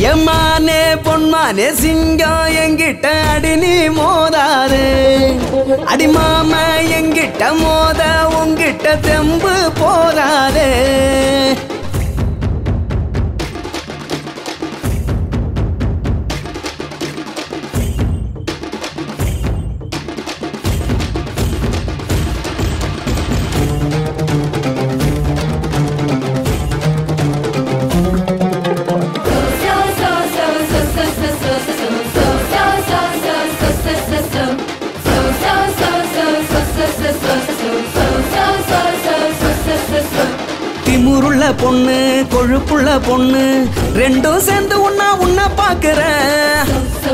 எம்மானே பொன்மானே சிங்கம் எங்கிட்ட அடி நீ மோதாது அடி மாம எங்கிட்ட மோத உங்கிட்ட தெம்பு போதாது திமுருள்ள பொண்ணு கொழுப்புள்ள பொண்ணு ரெண்டும் சேர்ந்து உன்னா உன்ன பாக்குறேன்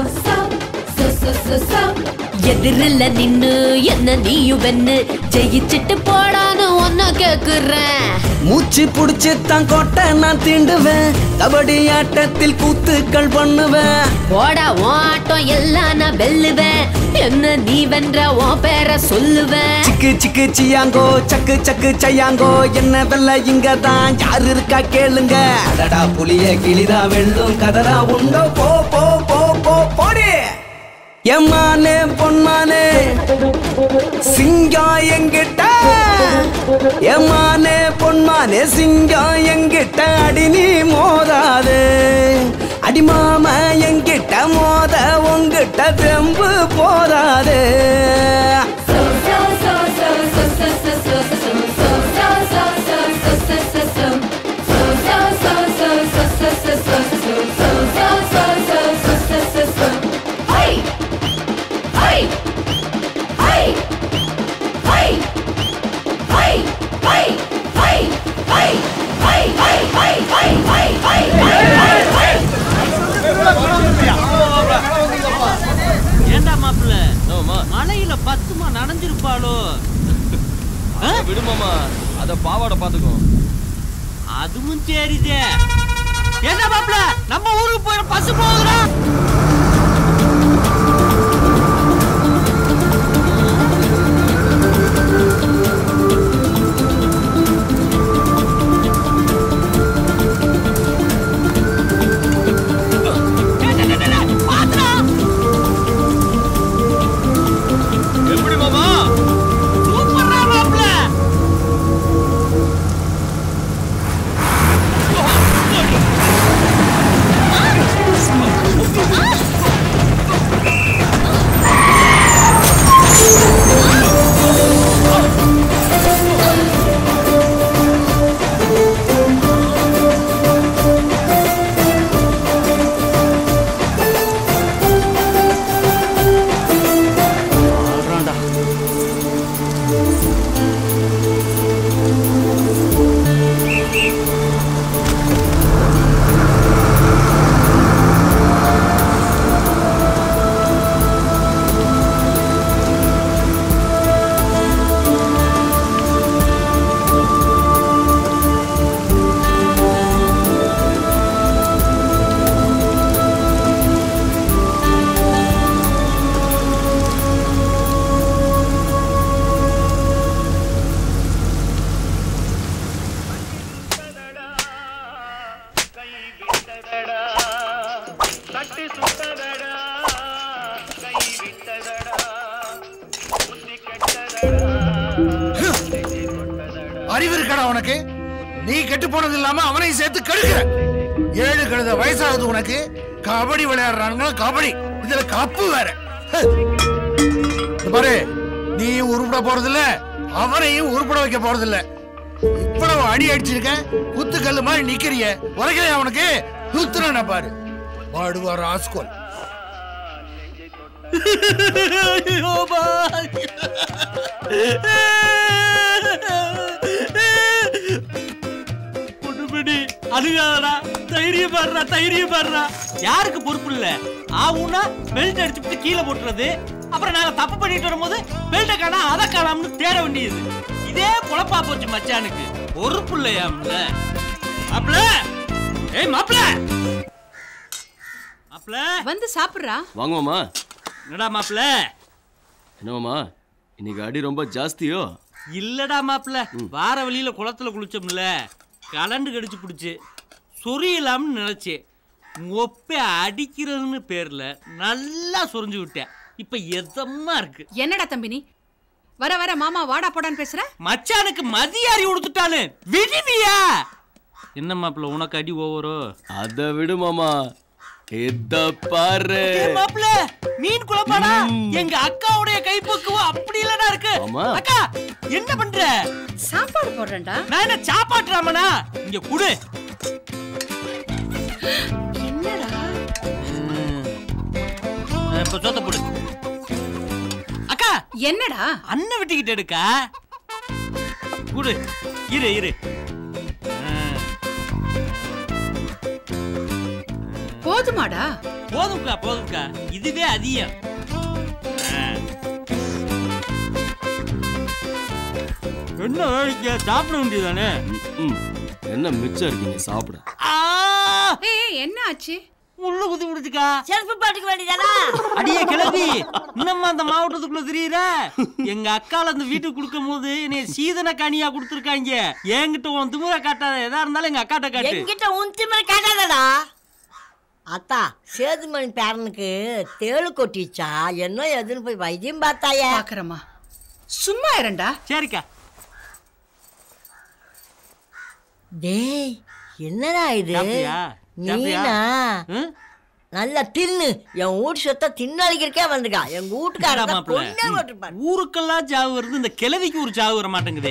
எதிரில்ல நின்னு என்ன நீயும் வென்னு ஜெயிச்சிட்டு போடான்னு ஒன்ன கேக்குறேன் மூச்சு புடிச்சு தான் கோட்டை நான் தீண்டுவேன் கபடி ஆட்டத்தில் கூத்துக்கள் பண்ணுவேன் போடா உன் ஆட்டம் எல்லாம் நான் வெல்லுவேன் என்ன நீ வென்ற உன் பேரை சொல்லுவேன் சிக்கு சிக்கு சியாங்கோ சக்கு சக்கு சையாங்கோ என்ன வெல்ல இங்க தான் யாரு இருக்கா கேளுங்க அடடா புலிய கிளிதா வெள்ளும் கதரா உண்டோ போ போ போ போ போடி எம்மானே பொன்மானே சிங்கம் எங்கிட்ட எம்மானே பொன்மானே சிங்கம் எங்கிட்ட அடி நீ மோதாது அடி மாம எங்கிட்ட மோத உங்கிட்ட தெம்பு போதாது ஏண்டா மாப்பிள்ள மலையில பத்துமா நனைஞ்சிருப்பாளோ ஆ? விடுமாமா அத பாவாடை பாத்துக்கோ அதுவும் சரிதே என்ன மாப்பிள்ள நம்ம ஊருக்கு போய் பஸ் போகுறா எப்படி மாமா சூப்பரா மாப்பிள்ள அறிவு இருக்கடா உனக்கு நீ கெட்டு போனது இல்லாம அவனையும் சேர்த்து கெடுக்கிற ஏழு கழுத வயசாகுது உனக்கு கபடி விளையாடுறானுங்க கபடி இதுல கப்பு வேற ஹ். இந்த பாரு நீயும் உருப்பட போறதில்ல அவனையும் உருப்பட வைக்க போறதில்ல இவ்வளவு அடி அடிச்சிருக்க குத்து கல்லு மாதிரி நிக்கிறிய உரைக்கலையா அவனுக்கு குத்துன பாரு பாடுவார் ஆஸ்கோல் ஐயோ, பாய். பொண்ணுமணி, அழுகாதடா தைரியம் பாடுறா தைரியம் பாடுறா யாருக்கு பொறுப்பு இல்ல ஆவுன்னா பெல்ட் அடிச்சுட்டு கீழே போட்டுறது அப்புறம் நாங்க தப்பு பண்ணிட்டு வரும்போது பெல்ட்டை காணா அதை காணாம்னு தேட வேண்டியது இதே பொழப்பா போச்சு மச்சானுக்கு பொறுப்பு இல்லையாம்ல மாப்ள ஏய் மாப்ள மாப்ள வந்து சாப்பிடுறா வாங்குவோமா என்னடா மாப்ள என்னவாமா இன்னைக்கு அடி ரொம்ப ஜாஸ்தியோ இல்லடா மாப்ள வார வழியில குளத்துல குளிச்சோம்ல கலண்டு கடிச்சு பிடிச்சு சொரியலாம்னு நினைச்சேன் ஒப்ப அடிக்கிறதுன்னு பேர்ல நல்லா சொரிஞ்சு விட்டேன் இப்ப எதமா இருக்கு என்னடா தம்பி நீ வர வர மாமா வாடா போடான்னு பேசுற மச்சானுக்கு மதியாரி கொடுத்துட்டானு விடுவியா என்ன மாப்பிள்ள உனக்கு அடி ஓவரோ அத விடு மாமா இத பாரு மாப்பிள்ள மீன் குழம்பாடா எங்க அக்காவுடைய கைப்பக்குவம் அப்படி இல்லடா இருக்கு ஆமா. அக்கா என்ன பண்ற சாப்பாடு போடுறேன்டா நான் என்ன சாப்பாட்டுறாமனா இங்க குடு என்னடா அஹ், இப்ப சொத்த போடு அக்கா என்னடா அண்ணன் விட்டுக்கிட்டு எடுக்கா குடு இரு இரு அஹ், போதுமாடா போதும்க்கா போதும்க்கா இதுவே அதிகம் அஹ். என்ன வேடிக்கை சாப்பிட வேண்டியதானே ம், என்ன மிச்சம் இருக்கீங்க சாப்பிட ஆ ஏய் என்ன ஆச்சு உள்ள குத்தி விடுச்சுக்கா செருப்பு பாட்டுக்கு வேண்டியதானா அடியே கிளம்பி இன்னும் அந்த மாவட்டத்துக்குள்ள தெரியுற எங்க அக்கால அந்த வீட்டுக்கு கொடுக்கும் போது என்னைய சீதன கனியா கொடுத்துருக்காங்க என்கிட்ட உன் திமுற காட்டாத எதா இருந்தாலும் எங்க அக்காட்ட காட்டு என்கிட்ட உன் திமிர காட்டாதடா அத்தா சேதுமணி பேரனுக்கு தேளு கொட்டிச்சா என்ன எதுன்னு போய் வைத்தியம் பார்த்தாயே பாக்குறமா சும்மா இருண்டா சரிக்கா டேய் என்னடா இது சாப்பிட்டியா? சாப்பிட்டியா? நீனா ம்? நல்லா தின்னு என் வீட்டு சொத்த தின்னடிக்கிறக்கே வந்துக்கா எங்க இந்தாடா வீட்டுக்காரன் மாப்பிள்ளை. கொண்டே ம். போட்டுருப்பாரு ஊருக்கெல்லாம் சாவு வருது இந்த கிழவிக்கு ஒரு சாவு வர மாட்டேங்குதே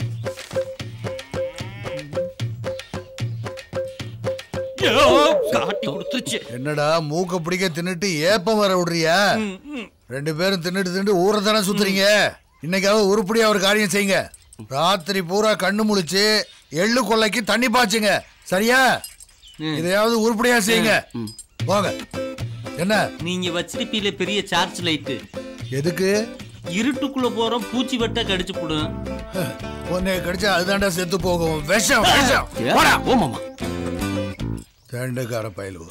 ஐயோ, காட்டி கொடுத்துருச்சு என்னடா மூக்க பிடிக்க தின்னுட்டு ஏப்பம் வர விடுறியா ம், ம். ரெண்டு பேரும் தின்னுட்டு தின்னுட்டு ஊரை தானே சுத்துறீங்க இன்னைக்காவது உருப்படியா ஒரு காரியம் செய்யுங்க ராத்திரி பூரா கண்ணு முழிச்சு எள்ளு கொல்லைக்கு தண்ணி பாய்ச்சுங்க சரியா இதையாவது உருப்படியா செய்யுங்க போங்க என்ன நீங்க வச்சிருப்பீல பெரிய சார்ஜ் லைட்டு எதுக்கு இருட்டுக்குள்ள போறோம் பூச்சி வெட்ட கடிச்சு போடும் உன்னை கடிச்சா அதுதான்டா செத்து போகும் விஷம் விஷம் ஏ, போடா ஓ மாமா தேண்டக்கார பயலுவ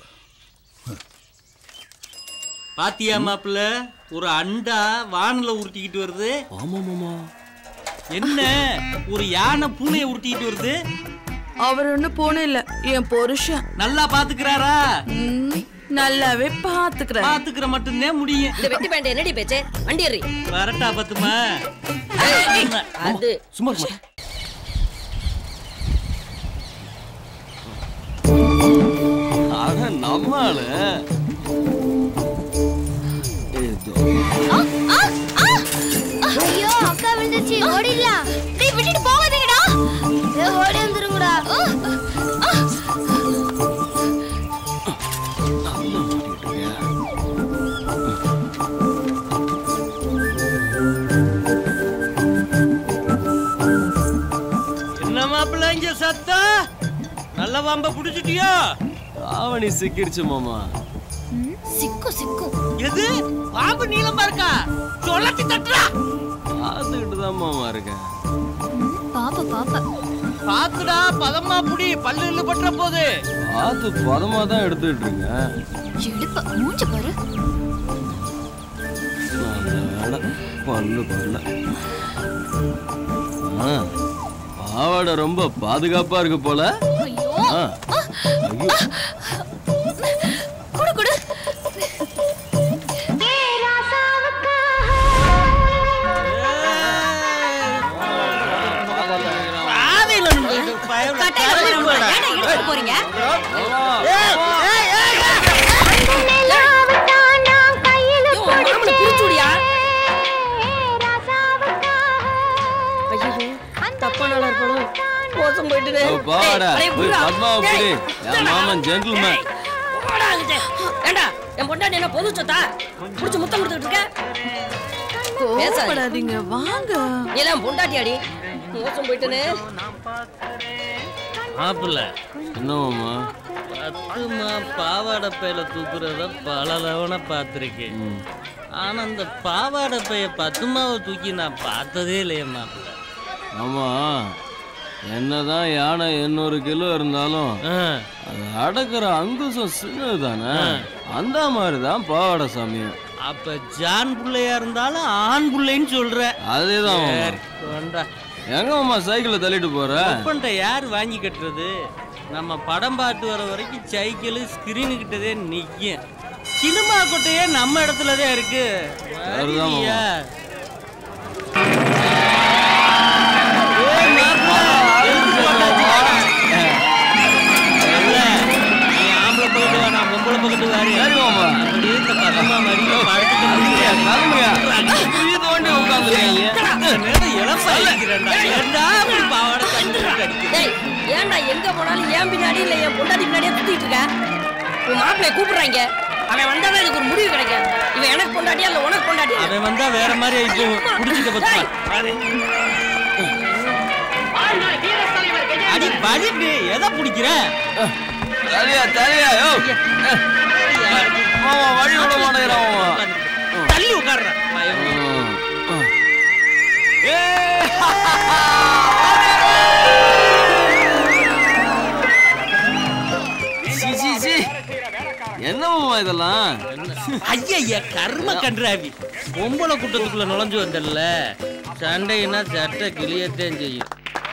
பாத்தியா மாப்பிள்ள ஒரு அண்டா வானில உருட்டிக்கிட்டு வருது ஆமா மாமா என்ன ஒரு யானை பூனையை உருட்டிக்கிட்டு வருது அவர் ஒண்ணு போன இல்ல என் புருஷன் நல்லா பாத்துக்கிறாரா ம், நல்லாவே பாத்துக்கிறேன் பாத்துக்கிற மட்டும்தான் முடியும் இந்த வெட்டி பேண்ட் என்னடி பேச்சு வண்டி ஏறி வரட்டா பத்துமா அது சும்மா இருமா. அட நம்மால ஏதோ ஐயோ அக்கா விழுந்துச்சு ஓடிடலாம் டேய் விட்டுட்டு போகாதீங்கடா ஓடி வந்துருங்கடா என்ன மாப்பிள்ள இங்க சத்தா நல்ல வாம்ப புடிச்சிட்டியோ ஆவணி சிக்கிடுச்சு மாமா சிக்கு சிக்கு எது பாம்பு நீளமா இருக்கா சொல்லத்தி தட்டுறா பார்த்துக்கிட்டு தான் மாமா இருக்கேன் பாப்பா பாப்பா பாத்துடா பதமா புடி பல்லு இல்லு பற்ற போது பார்த்து பதமா தான் எடுத்துக்கிட்டு இருக்கேன் எடுப்ப மூஞ்ச பாரு நல்ல வேலை பல்லு பல்ல ஆ, பாவாடை ரொம்ப பாதுகாப்பா இருக்கு போல ஐயோ ஆ, ஐயோ குடு குடு பாதையில நின்னு பயவுல கிளம்பி போடா. ஏன்டா எடுத்துட்டு போறீங்க பிரிச்சுடியா ஐயோ தப்பா நல்லா இருக்கணும் மோசம் போயிட்டு ஓ, பாவாடை போய் பத்மாவை பிடி என் மாமன் ஜென்டில்மேன் ஏண்டா என் பொண்டாட்டி என்ன பொது சொத்தா புடிச்சு முத்தம் கொடுத்துட்டு இருக்க பேசாதீங்க. கோவப்படாதீங்க வாங்க நீ எல்லாம் பொண்டாட்டி அடி மோசம் போயிட்டுன்னு மாப்பிள்ள என்ன மாமா பத்துமா பாவாடை பையில தூக்குறத பல தவணை பார்த்துருக்கேன் ஆனா அந்த பாவாடை பைய பத்துமாவை தூக்கி நான் பார்த்ததே இல்லையே மாப்பிள்ள ஆமா என்னதான் யானை எண்ணூறு கிலோ இருந்தாலும் அது அடக்குற அங்குசம் சின்னது தானே அந்த மாதிரி தான் பாவாடை சாமியும் அப்ப ஜான் புள்ளையா இருந்தாலும் ஆண் புள்ளைன்னு சொல்ற அதேதான் மாமா. சரி, கொண்டா. எங்க மாமா சைக்கிளை தள்ளிட்டு போற ஒப்பன்ட்ட யார் வாங்கி கட்டுறது நம்ம படம் பார்த்து வர வரைக்கும் சைக்கிள் ஸ்கிரீனு கிட்டதே நிக்கும் சினிமா கொட்டையே நம்ம இடத்துல தான் இருக்கு சரிதான் மாமா. வரியா? ஏய், மாப்பிள்ளை, எழுந்து போட்டாச்சு. இல்ல, நீ ஆம்பளை பக்கத்து வா, நான் பொம்பளை பக்கத்து வாரு. சரி மாமா. அப்படியே இந்த பக்கமா மடியில படுத்துட்டு நிக்கிறேன். கிளம்புங்க தோண்டி உட்காந்துருக்கீங்க நேரம் இளப்பா இருக்கிறேன்டா. ஏன்டா இப்படி பாவாடை தண்ணி கட்டிக்கிட்டு? டேய் ஏன்டா எங்க போனாலும் என் பின்னாடி இல்ல என் பொண்டாட்டி பின்னாடியே சுத்திட்டு இருக்க உன் மாப்பிளைய கூப்பிடுறாங்க அவன் வந்தாதான் இதுக்கு ஒரு முடிவு கிடைக்கும் இவன் எனக்கு பொண்டாட்டியா இல்ல உனக்கு பொண்டாட்டியா அவன் வந்தா வேற மாதிரி ஆயிப்போம் குடிச்சுக்க பத்துமா அடி வலிக்கு எதை பிடிக்கிற தலையா தலையா யோ மாமா வழி விட மாட்டேங்கிறான் மாமா தள்ளி உட்கார்ற சி, சி, சி. என்ன மாமா இதெல்லாம் ஐயா கர்ம கன்றாவி பொம்பளை கூட்டத்துக்குள்ள நுழைஞ்சு வந்தல்ல சண்டைன்னா சட்டை கிளியத்தான் செய்யும்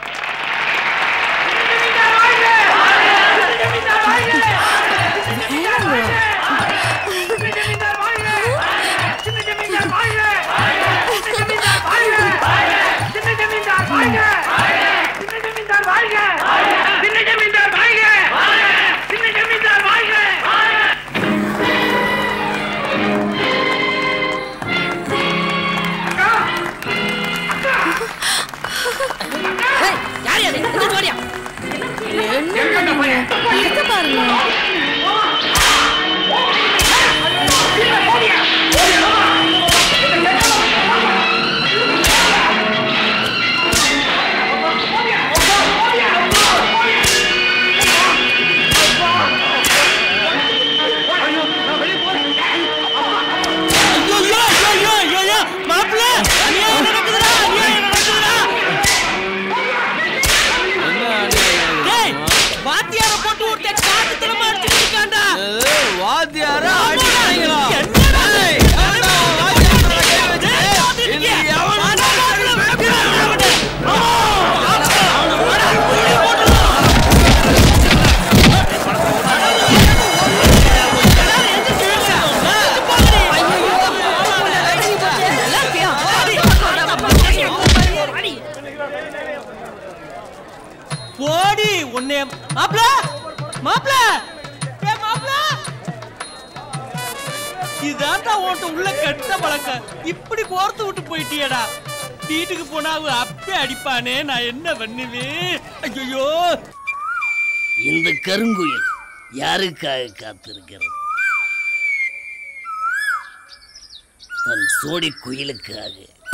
ஏய், யார் அது எங்க ஜோடியா இருக்க பாருங்க ஐயோ, ஐயோ, ஐயோ, ஐயோ, ஐயோ, மாப்பிள்ளை, அநியாயம் நடக்குதுடா, அநியாயம் நடக்குதுடா. டேய், வாத்தியாரை போட்டு ஒருத்தன் காட்டுத்தனமா அடிச்சுட்டு இருக்கான்டா. வாத்தியார என்னடா? ஏய், ஏன்டா வாத்தியார் மேல கை வச்ச? டேய், பார்த்துட்டு இருக்கியா? இன்னைக்கு எவன் வாடா, மாப்பிள்ளை, மாப்பிள்ளை, மாப்பிள்ளை. போடி உன்னை மாப்ள மாப்ள ஏ மாப்ள இதான்டா உன்கிட்ட உள்ள கெட்ட பழக்கம் இப்படி கோர்த்து விட்டு போயிட்டியடா வீட்டுக்கு போனா அவ அப்பே அடிப்பானே நான் என்ன பண்ணுவேன் ஐயோ இந்த கருங்குயில் யாருக்காக காத்திருக்கிறது தன் சோடி குயிலுக்காக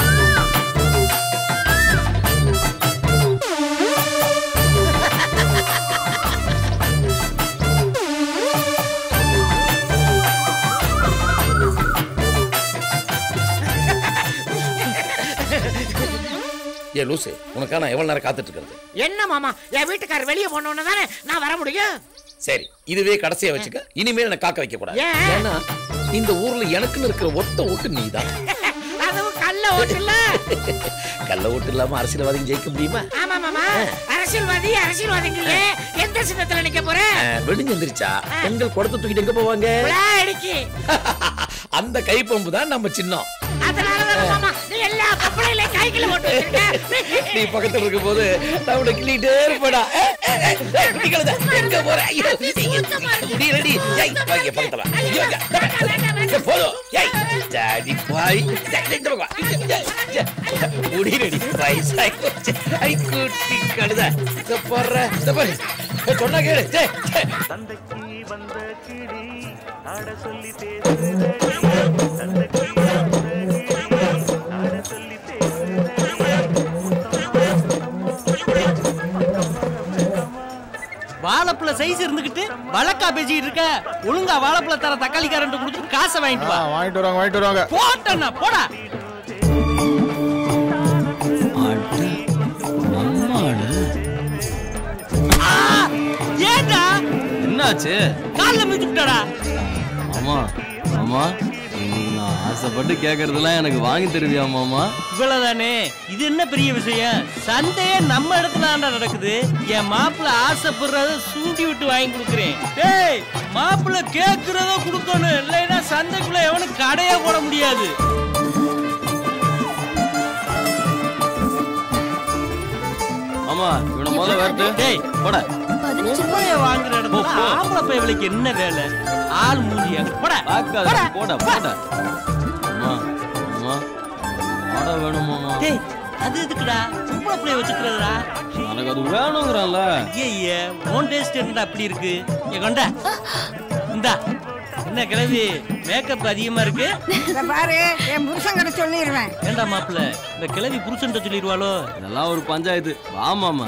ஏ லூசு உனக்கா நான் எவ்வளவு நேரம் காத்துட்டு இருக்கிறது என்ன மாமா என் வீட்டுக்காரர் வெளியே போனோன்னு தானே நான் வர முடியும் சரி இதுவே கடைசியா வச்சுக்க இனிமேல் எனக்கு காக்க வைக்க கூடாது ஏன்? ஏன்னா இந்த ஊர்ல எனக்குன்னு இருக்கிற ஒத்த ஓட்டு நீதான் அதுவும் கல்ல ஓட்டுல கள்ள ஓட்டு இல்லாம அரசியல்வாதிங்க ஜெயிக்க முடியுமா ஆமா மாமா அரசியல்வாதி அரசியல்வாதிங்களே எந்த சின்னத்துல நிக்க போற அஹ், வெடிஞ்சு எந்திரிச்சா பெண்கள் குடத்தை தூக்கிட்டு எங்க போவாங்க அடிக்கி அந்த கைப்பம்பு தான் நம்ம சின்னம் அதனாலதான் மாமா நீ எல்லா பொம்பளையிலையும் கைக்குள்ள போட்டு வச்சிருக்க நீ பக்கத்துல இருக்கும் போது நான் உன்னை கிள்ளிட்டே இருப்படா ஏய், ஏய், ஏய், ஏய், குட்டி கழுதை, எங்க போற ஐயோ, முடியலடி. ஏய், வா இங்க பக்கத்துல வா. இங்க வாங்க. இங்க போதும். ஏய், ஜாதி பாய். ஏய், இந்த பக்கம் வா. இங்க, இங்க, இங்க. முடியலடி. வயசாகி போச்சு. ஐ, குட்டி கழுதை. இங்க போடுற. இந்த பாரு. ஏய், சொன்னா கேளு. ஏய், ஏய். வாழைப்பழ சைஸ் இருந்துகிட்டு வழக்கா பேசிட்டு இருக்க ஒழுங்கா வாழைப்பழ தர தக்காளிக்காரன் கொடுத்து காசை வாங்கிட்டு வா வாங்கிட்டு வருவாங்க வாங்கிட்டு வருவாங்க போட்டண்ணா போடா ஆ, ஏன்டா என்னாச்சு கால்ல மிதிச்சுட்டாடா ஆமா ஆமா இன்னைக்கு நான் ஆசைப்பட்டு கேட்கறதெல்லாம் எனக்கு வாங்கி தருவியா மாமா இவ்வளவுதானே இது என்ன பெரிய விஷயம் சந்தையே நம்ம இடத்துல ஆண்டா நடக்குது என் மாப்பிள்ள ஆசைப்படுறத சூண்டி விட்டு வாங்கி கொடுக்குறேன் டேய் மாப்பிள்ள கேக்குறத கொடுக்கணும் இல்லைன்னா சந்தைக்குள்ள எவனும் கடையே போட முடியாது மாமா இவனை முதல்ல வரட்டு டேய் போட ரூபாய வாங்குற இடத்துல போ, போ. ஆம்பளை பையவளுக்கு என்ன வேலை ஆள் மூஞ்சியா போட பார்க்காத போட போட அம்மா அம்மா ஆட வேணும் மாமா டேய் அது எதுக்குடா பொம்பளை பிள்ளைய வச்சுக்கிறதுடா எனக்கு அது வேணுங்கிறான்ல ஐயே உன் டேஸ்ட் என்னடா அப்படி இருக்கு என் கொண்டா இந்தா என்ன கிளவி மேக்கப் அதிகமா இருக்கு இத பாரு என் புருஷன் கிட்ட சொல்லிடுவேன் ஏண்டா மாப்பிள்ள இந்த கிளவி புருஷன்ட்ட சொல்லிடுவாளோ இதெல்லாம் ஒரு பஞ்சாயத்து வா மாமா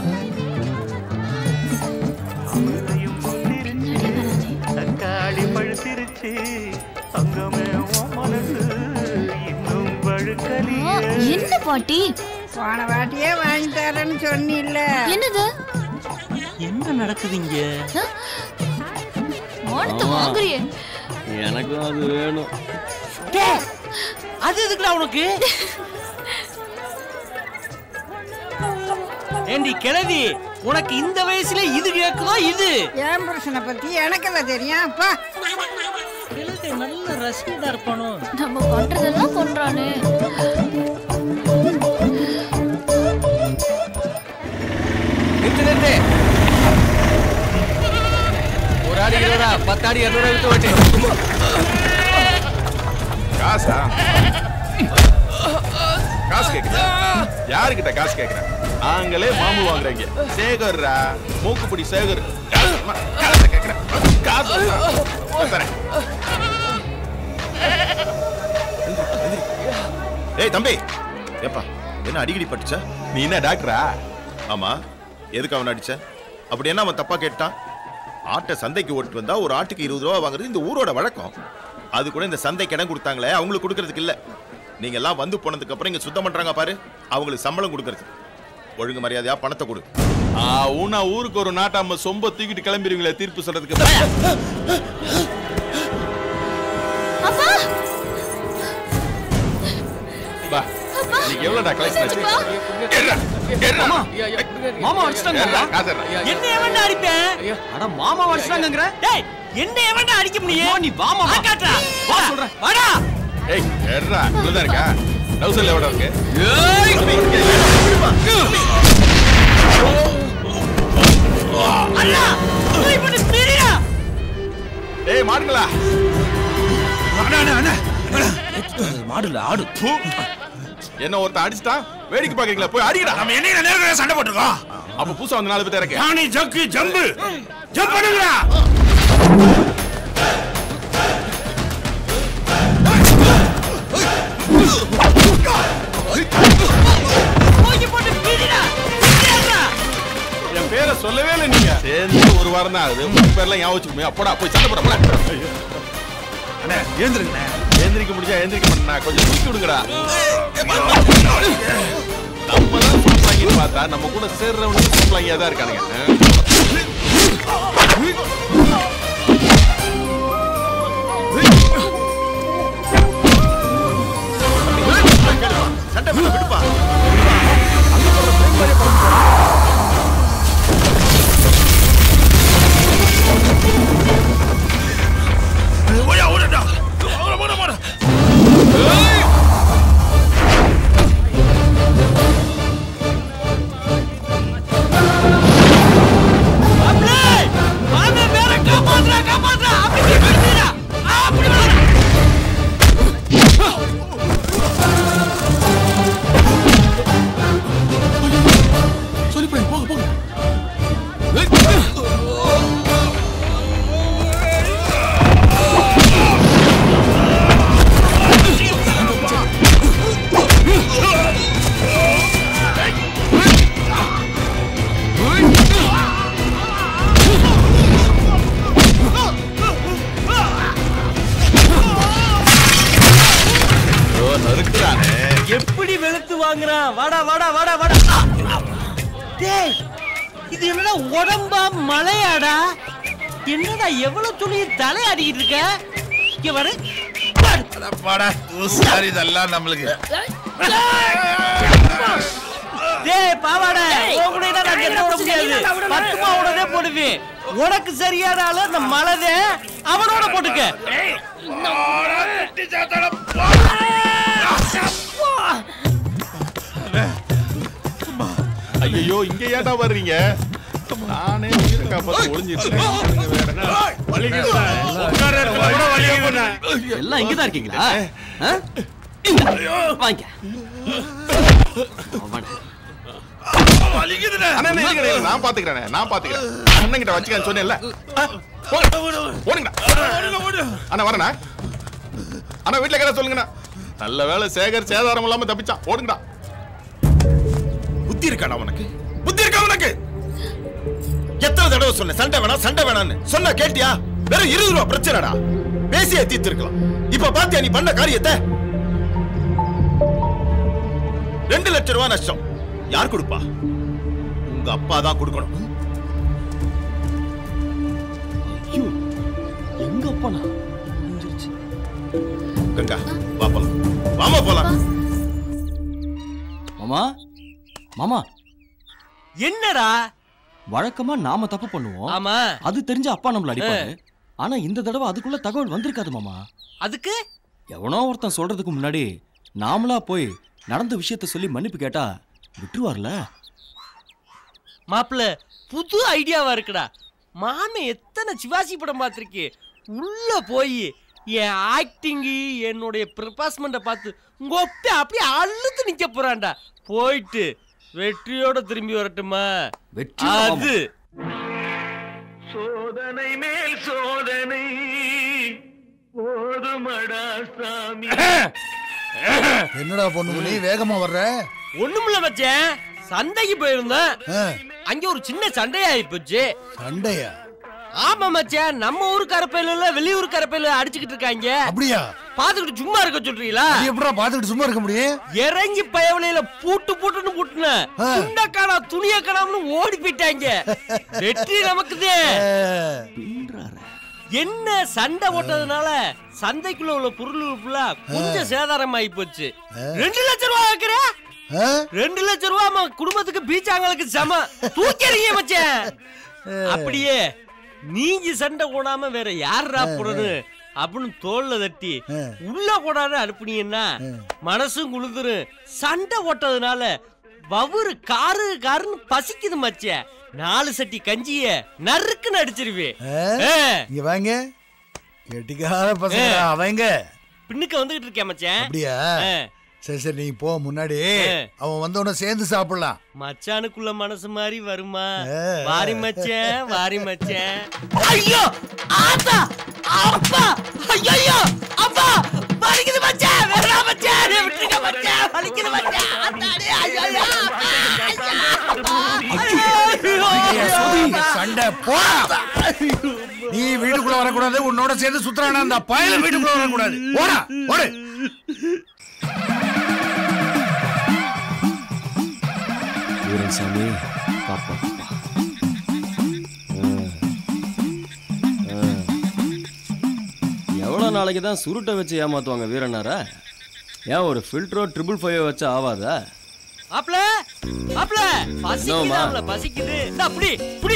தக்காளி பழுத்திருச்சு அங்கமே உன் மனசு இன்னும் வழுக்கலியே என்ன பாட்டி போன வாட்டியே வாங்கி தரேன்னு சொன்னில்ல என்னது என்ன நடக்குது இங்க மானத்தை ஆமா. வாங்குறியே எனக்கும் அது வேணும் அது எதுக்குடா உனக்கு ஏண்டி கிளவி உனக்கு இந்த வயசுல இது கேக்குதோ இது என் புருஷனை பத்தி எனக்கெல்லாம் தெரியும் அப்பா நல்ல ரசிகதா இருப்பானோ நம்ம பண்றதெல்லாம் பண்றானே நிறுத்து நிறுத்து ஒரு ஆடி இருபதா பத்து ஆடி இருநூறு விட்டு ஓட்டு காசா காசு கேக்குதா யாருக்கிட்ட காசு கேக்குறேன் நாங்களே மாமூல் வாங்குறீங்க சேகர்ரா மூக்குப்பிடி சேகர் காசு, அம்மா, காசு கேக்குறேன் காசு தரேன் ஏய் தம்பி ஏப்பா என்ன அடிக்கடி பட்டுச்சா நீ என்ன டாக்டரா ஆமா எதுக்கு அவன் அடிச்ச அப்படி என்ன அவன் தப்பா கேட்டான் ஆட்டை சந்தைக்கு ஓட்டு வந்தா ஒரு ஆட்டுக்கு இருபது ரூபா வாங்குறது இந்த ஊரோட வழக்கம் அது கூட இந்த சந்தைக்கு இடம் கொடுத்தாங்களே அவங்களுக்கு கொடுக்கறதுக்கு இல்ல நீங்க எல்லாம் வந்து போனதுக்கு அப்புறம் இங்க சுத்தம் பண்றாங்க பாரு அவங்களுக்கு சம்பளம் கொடுக்கறது ஒழுங்கு மரியாதையா பணத்தை கொடு ஆ ஊனா ஊருக்கு ஒரு நாட்டாம சொம்ப தூக்கிட்டு கிளம்பிடுவீங்களே தீர்ப்பு சொல்றதுக்கு பா நீங்க எவ்வளவுடா கலெக்ஷன் மாமா மாமா அடிச்சிட்டாங்க என்ன எவன்டா அடிப்பேன் அட மாமா அடிச்சிட்டாங்கங்கற டேய் என்ன எவன்டா அடிக்க முடியும் நீ வா மாமா காட்டுறா வா சொல்றேன் வாடா ஏய் ஏறா இவ்வளவுதான் இருக்கா டவுசர்ல எவ்வளவு இருக்கு அண்ணா போய் பண்ணு பிரியா ஏய் மாடுங்களா மாடுல ஆடு என்ன ஒருத்தன் அடிச்சிட்டான் வேடிக்கை பாக்குறீங்களா போய் அடிக்கடா நம்ம என்ன நேரம் சண்டை போட்டுருக்கோம் அப்ப புதுசா வந்து நாலு பேர் இருக்கு யானை ஜக்கு ஜம்பு ஜம்ப் பண்ணுங்கடா போய் போட்டு பிரிடா என் பேரை சொல்லவே இல்லை நீங்க சேர்ந்து ஒரு வாரம் தான் ஆகுது உங்க பேர்லாம் ஞாபகம் வச்சுக்கோமே அப்படா போய் சண்டை போட போடா அண்ணே எழுந்திருங்க எழுந்திரிக்க முடிஞ்சா எழுந்திரிக்க மாட்டேனா கொஞ்சம் தூக்கி விடுங்கடா நம்ம தான் சாப்பிடாங்கன்னு பார்த்தா நம்ம கூட சேர்றவனுக்கு சாப்பிடாங்க தான் இருக்கானுங்க சண்டை போட விடுப்பா ஓயா ஓடடா ஓட ஓட ஓட மாமே வேற காப்பாத்துறா காப்பாத்துறா அப்படி பிரிடா அப்படி வாடா சொல்லி போய் போங்க போங்க ஓ நறுக்குறானே எப்படி வெளுத்து வாங்குறான் வாடா வாடா வாடா வாடா டேய் இது என்னடா உடம்பா மலையாடா என்னடா எவ்வளவு துணி தலையாடிக்கிட்டு இருக்க இங்க வரு பாரு. அடப்பாடா ஊசாரி இதெல்லாம் நம்மளுக்கு டேய் பாவாடை உன் கூட நான் கெட்ட விட முடியாது பத்து மாவோடதே போடுவேன் உனக்கு சரியான ஆளு அந்த மலதே அவனோட போட்டுக்க ஐயோ இங்க ஏன்டா வர்றீங்க நானே உயிரை காப்பாத்த ஒளிஞ்சிட்டு இருக்கேன். நீங்க வேற. எல்லாம் இங்கதான் இருக்கீங்களா ஆ? இந்தா, வாங்க அண்ணா, அண்ணா, இருங்க, இருங்க, நான் பாத்துக்கிறேன் நான் பாத்துக்கிறேன் அண்ணன் கிட்ட வச்சுக்கன்னு சொன்னேன்ல ஆ, போங்க. ஓடுங்கடா அண்ணா வரேண்ணா அண்ணா வீட்டுல கேட்ட சொல்லுங்கண்ணா நல்ல வேளை சேகர் சேதாரம் இல்லாம தப்பிச்சான் ஓடுங்கடா புத்தி இருக்காடா உனக்கு புத்தி இருக்கா உனக்கு எத்தனை தடவை சொன்ன சண்டை வேணாம் சண்டை வேணாம்னு சொன்னா கேட்டியா வெறும் இருபது ரூபா பிரச்சனைடா பேசியே தீர்த்து இருக்கலாம் இப்ப பாத்தியா நீ பண்ண காரியத்தை ரெண்டு லட்சம் ரூபாய் நஷ்டம் யார் கொடுப்பா உங்க அப்பா தான் கொடுக்கணும் எங்க அப்பனா கங்கா வா போலாம் வாமா போலாம் மாமா மாமா என்னடா வழக்கமா நாம தப்பு பண்ணுவோம் ஆமா அது தெரிஞ்ச அப்பா நம்மள அடிப்பாரு ஆனா இந்த தடவை அதுக்குள்ள தகவல் வந்திருக்காது மாமா அதுக்கு எவனோ ஒருத்தன் சொல்றதுக்கு முன்னாடி நாமளா போய் நடந்த விஷயத்த சொல்லி மன்னிப்பு கேட்டா விட்டுருவார்ல மாப்பிள்ள புது ஐடியாவா இருக்குடா மாமே எத்தனை சிவாஜி படம் பார்த்திருக்கு உள்ள போய் என் ஆக்டிங் என்னுடைய ப்ரிபாஸ்மெண்ட்டை பார்த்து உங்க ஒப்ப அப்படியே அழுத்து நிக்க போறான்டா போயிட்டு வெற்றியோட திரும்பி வரட்டுமா வெற்றியோட வாமா. அது சோதனை மேல் சோதனை போதுமடா சாமி என்னடா பொண்ணு நீ வேகமா வர்ற ஒண்ணுமில்ல மச்சான் சந்தைக்கு போயிருந்தேன் அங்க ஒரு சின்ன சண்டையாயி போச்சு சண்டையா ஆமா மச்சான் நம்ம ஊர் கரப்பையில இல்ல வெளியூர் கரப்பையில அடிச்சுக்கிட்டு இருக்காங்க அப்படியா பாத்துக்கிட்டு சும்மா இருக்க சொல்றீங்களா நீ எப்படா பாத்துக்கிட்டு சும்மா இருக்க முடியும் இறங்கி பயவலையில பூட்டு பூட்டுன்னு பூட்டுன துண்ட காணா துணிய காணாமனு ஓடி போயிட்டாங்க வெற்றி நமக்குதே என்ன சண்டை போட்டதுனால சந்தைக்குள்ள உள்ள பொருள் ஃபுல்லா கொஞ்சம் சேதாரம் ஆகி போச்சு ரெண்டு லட்சம் ரூபாய் வைக்கிற ரெண்டு லட்சம் ரூபாய் நம்ம குடும்பத்துக்கு பீச்சாங்களுக்கு சம தூக்கிறீங்க மச்சான் அப்படியே நீங்க சண்டை போடாம வேற யாரா போடணும் அப்படின்னு தோல்ல தட்டி உள்ள போடாத அனுப்புனீங்கன்னா மனசும் குளிந்துரும் சண்டை போட்டதுனால வவுறு காரு காருன்னு பசிக்குது மச்சே நாலு சட்டி கஞ்சிய நறுக்குன்னு அடிச்சிருவேன் இங்க வாங்க கெட்டிக்கார பசங்க அவங்க பின்னுக்கு வந்துகிட்டு இருக்கேன் மச்சான் அப்படியா ஆ. சரி சரி நீ போ முன்னாடி ஆ. அவன் வந்தவன சேர்ந்து சாப்பிடலாம் மச்சானுக்குள்ள மனசு மாதிரி வருமா ஆ. வாரி மச்சான் வாரி மச்சான் ஐயோ ஆத்தா அப்பா ஐயோ அப்பா வலிக்குது மச்சான் வேறடா மச்சான் டேய், விட்டுருங்க மச்சான் வலிக்குது மச்சான் ஆத்தாடி ஐயோ சண்டை போடா நீ வீட்டுக்குள்ள வரக்கூடாது உன்னோட சேர்ந்து சுத்துறானா அந்த பயல வீட்டுக்குள்ள வரக்கூடாது ஓடா ஓடு வீரன் சாமி பாப்பா எவ்வளோ நாளைக்கு தான் சுருட்டை வச்சு ஏமாத்துவாங்க வீரனார ஏன் ஒரு ஃபில்டரோ ட்ரிபிள் ஃபைவ் வச்சு ஆவாதா மாப்ள மாப்ள பசிக்குதாம்ல பசிக்குது இந்தா புடி புடி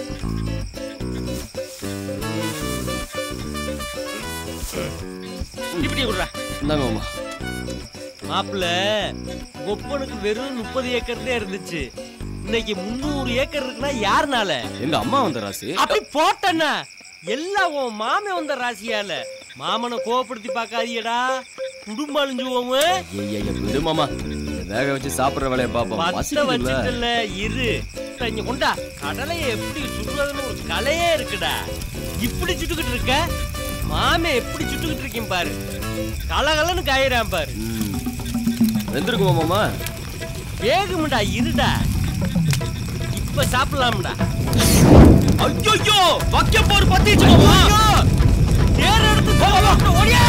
இப்படி விடுறா இந்தாங்க மாமா மாப்பிள்ள ஒப்பனுக்கு வெறும் முப்பது ஏக்கர் தான் இருந்துச்சு இன்னைக்கு முந்நூறு ஏக்கர் இருக்குன்னா யாருனால எங்க அம்மா வந்த ராசி அப்படி போட்டேன்னா எல்லாம் உன் மாமன் வந்த ராசியால மாமனை கோவப்படுத்தி பார்க்காதீங்கடா குடும்பம் அழிஞ்சுவோம் ஐயா விடு மாமா இதை வேக வச்சு சாப்பிடுற வேலையை பாப்போம் பத்த பசிக்குதுல்ல வச்சுட்டுல இரு இப்ப இங்க கொண்டா கடலையை எப்படி சுடுறதுன்னு ஒரு கலையே இருக்குடா இப்படி சுட்டுக்கிட்டு இருக்க மாமே எப்படி சுட்டுக்கிட்டு இருக்கீங்க பாரு கலகலன்னு காயிறான் பாரு வெந்திருக்குமா மாமா வேகும்டா இருடா இப்ப சாப்பிடலாம்டா ஐயோ வைக்க போர் பத்திச்சு தேர் எடுத்து போவா ஓடியா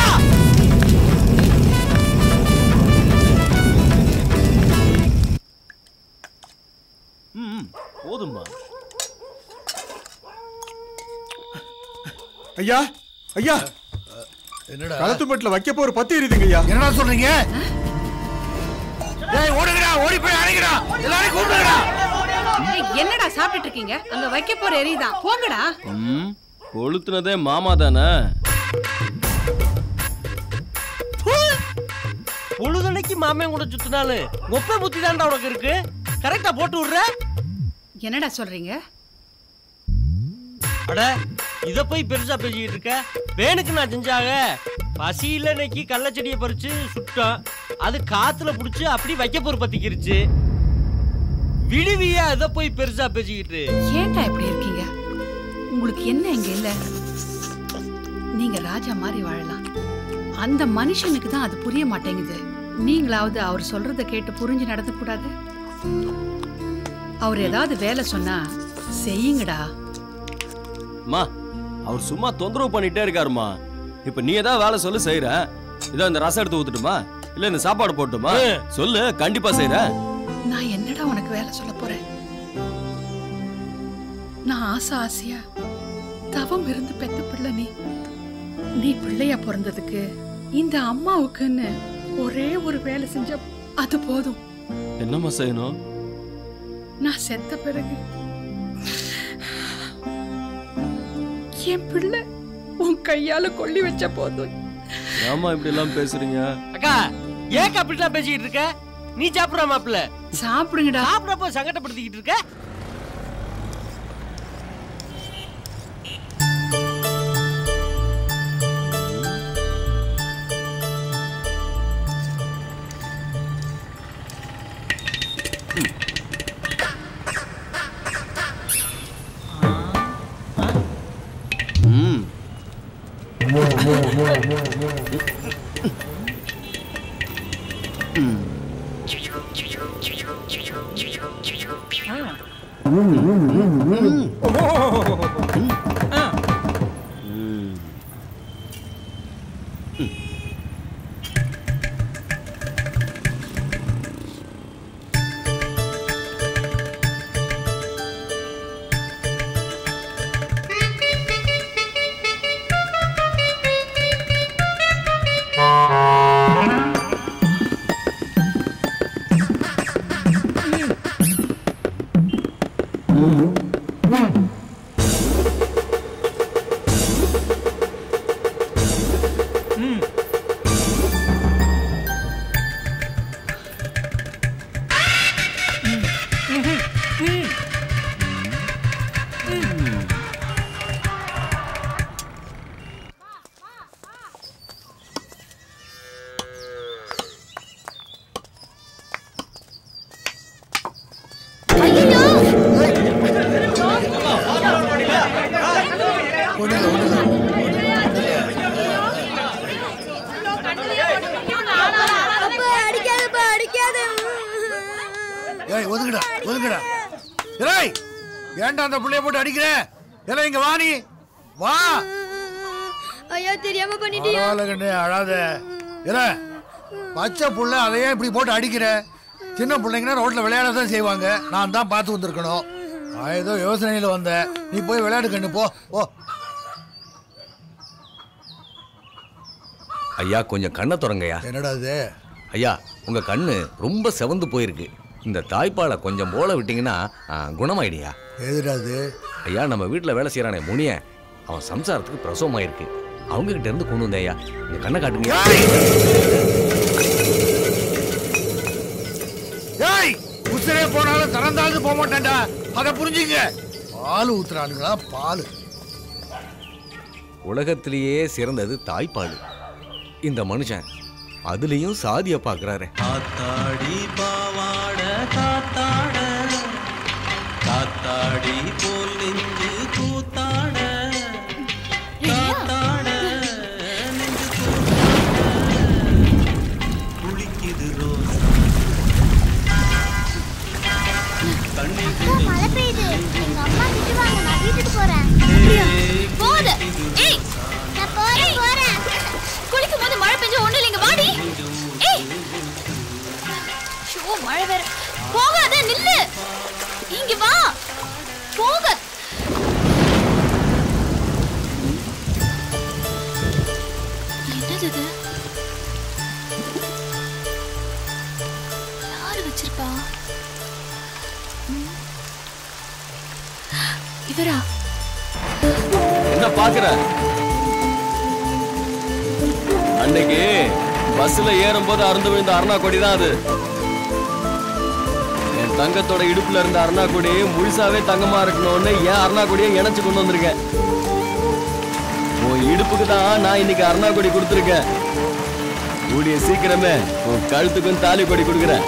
ம் போதும்மா ஐயா ஐயா என்னடா களத்துப்பட்டுல வைக்க போற பத்தி எரியுதுங்கய்யா என்னடா சொல்றீங்க ஏய் ஓடுங்கடா ஓடி போய் அழைங்கடா எல்லாரையும் கூப்பிடுங்கடா ஏய், என்னடா சாப்பிட்டுட்டு இருக்கீங்க அங்க வைக்க போற எரியுதான் போங்கடா ம் கொளுத்துனதே மாமா தானே பொழுதனைக்கு மாமன் கூட சுத்தினாலும் ஒப்ப புத்தி தான்டா உனக்கு இருக்கு கரெக்டா போட்டு விடுற என்னடா சொல்றீங்க அட இத போய் பெருசா பேசிக்கிட்டு இருக்க வேணுக்கு நான் செஞ்சாக பசியில இன்னைக்கு கள்ளச்செடியை பறிச்சு சுட்டோம் அது காத்துல புடிச்சு அப்படி வைக்க போற பத்திக்கிருச்சு விடுவியா இத போய் பெருசா பேசிக்கிட்டு ஏன்டா இப்படி இருக்கீங்க உங்களுக்கு என்ன இங்க இல்ல நீங்க ராஜா மாதிரி வாழலாம் அந்த மனுஷனுக்கு தான் அது புரிய மாட்டேங்குது நீங்களாவது அவர் சொல்றத கேட்டு புரிஞ்சு நடத்த கூடாது அவர் ஏதாவது வேலை சொன்னா செய்யுங்கடா அம்மா அவர் சும்மா தொந்தரவு பண்ணிட்டே இருக்காருமா இப்ப நீ ஏதாவது வேலை சொல்லு செய்யற இதோ இந்த ரசம் எடுத்து ஊத்துட்டுமா இல்ல இந்த சாப்பாடு போட்டுமா சொல்லு கண்டிப்பா செய்யறேன் நான் என்னடா உனக்கு வேலை சொல்ல போறேன் நான் ஆசை ஆசையா தவம் இருந்து பெத்த பிள்ளை நீ நீ பிள்ளையா பிறந்ததுக்கு இந்த அம்மாவுக்குன்னு ஒரே ஒரு வேலை செஞ்ச அது போதும் என்னம்மா செய்யணும் நான் செத்த பிறகு என் பிள்ளை உன் கையால கொள்ளி வச்ச போதும் ஏமா இப்படி எல்லாம் பேசுறீங்க அக்கா ஏன் அப்படிலாம் பேசிக்கிட்டு இருக்க நீ சாப்பிடுற மாப்பிள்ள சாப்பிடுங்கடா சாப்பிடப்போ சங்கடப்படுத்திக்கிட்டு இருக்க ம் அடிக்காதப்பா அடிக்காத ஏய் ஒதுங்கடா ஒதுங்கடா ஏய் ஏன்டா அந்த புள்ளைய போட்டு அடிக்கிற ஏல இங்க வா நீ வா ஐயா தெரியாம பண்ணிட்டியா பரவாயில்ல கண்ணு அழாத ஏல பச்சை புள்ள அதையே இப்படி போட்டு அடிக்கிற சின்ன பிள்ளைங்கன்னா ரோட்ல விளையாட தான் செய்வாங்க நான் தான் பார்த்து வந்திருக்கணும் நான் ஏதோ யோசனையில வந்தேன் நீ போய் விளையாடு கண்ணு போ போ ஐயா கொஞ்சம் கண்ணை திறங்கய்யா என்னடா இது ஐயா உங்க கண்ணு ரொம்ப செவந்து போயிருக்கு இந்த தாய்ப்பாலை கொஞ்சம் போல விட்டீங்கன்னா ஆ, குணமாயிடுயா எதுடா இது ஐயா நம்ம வீட்டில் வேலை செய்யறானே முனிய அவன் சம்சாரத்துக்கு பிரசவம் ஆயிருக்கு அவங்க கிட்ட இருந்து கொண்டு வந்தேன் ஐயா இந்த கண்ணை காட்டுங்க ஏய் உசிரே போனாலும் திறந்தாலும் போக மாட்டேன்டா அதை புரிஞ்சுங்க பால் ஊத்துறானுங்களா பால் உலகத்திலேயே சிறந்தது தாய்ப்பால் இந்த மனுஷன் அதுலயும் சாதிய பாக்குறாரு காத்தாடி பாவாட காத்தாட காத்தாடி போல் நெஞ்சு கூத்தாட காத்தாட நெஞ்சு கூத்தாட குளிக்குது ரோசா தண்ணி மழை பெய்யுது எங்க அம்மா திட்டுவாங்க நான் வீட்டுக்கு போறேன் போகுது ஏய் நான் போறேன் போறேன் குளிக்கும் போது மழை பெஞ்சு ஒண்ணு இல்லைங்க வாடி ஏய் ஷோ மழை வேற போகாத நில்லு இங்க வா போக இவரா என்ன பாக்குற அன்னைக்கு பஸ்ல ஏறும் போது அறுந்து விழுந்த அருணா கொடி தான் அது என் தங்கத்தோட இடுப்புல இருந்த அருணா கொடி முழுசாவே தங்கமா இருக்கணும்னு ஏன் அருணா கொடியை இணைச்சு கொண்டு வந்திருக்கேன் உன் இடுப்புக்கு தான் நான் இன்னைக்கு அருணா கொடி கொடுத்துருக்கேன் கூடிய சீக்கிரமே உன் கழுத்துக்கும் தாலி கொடி கொடுக்குறேன்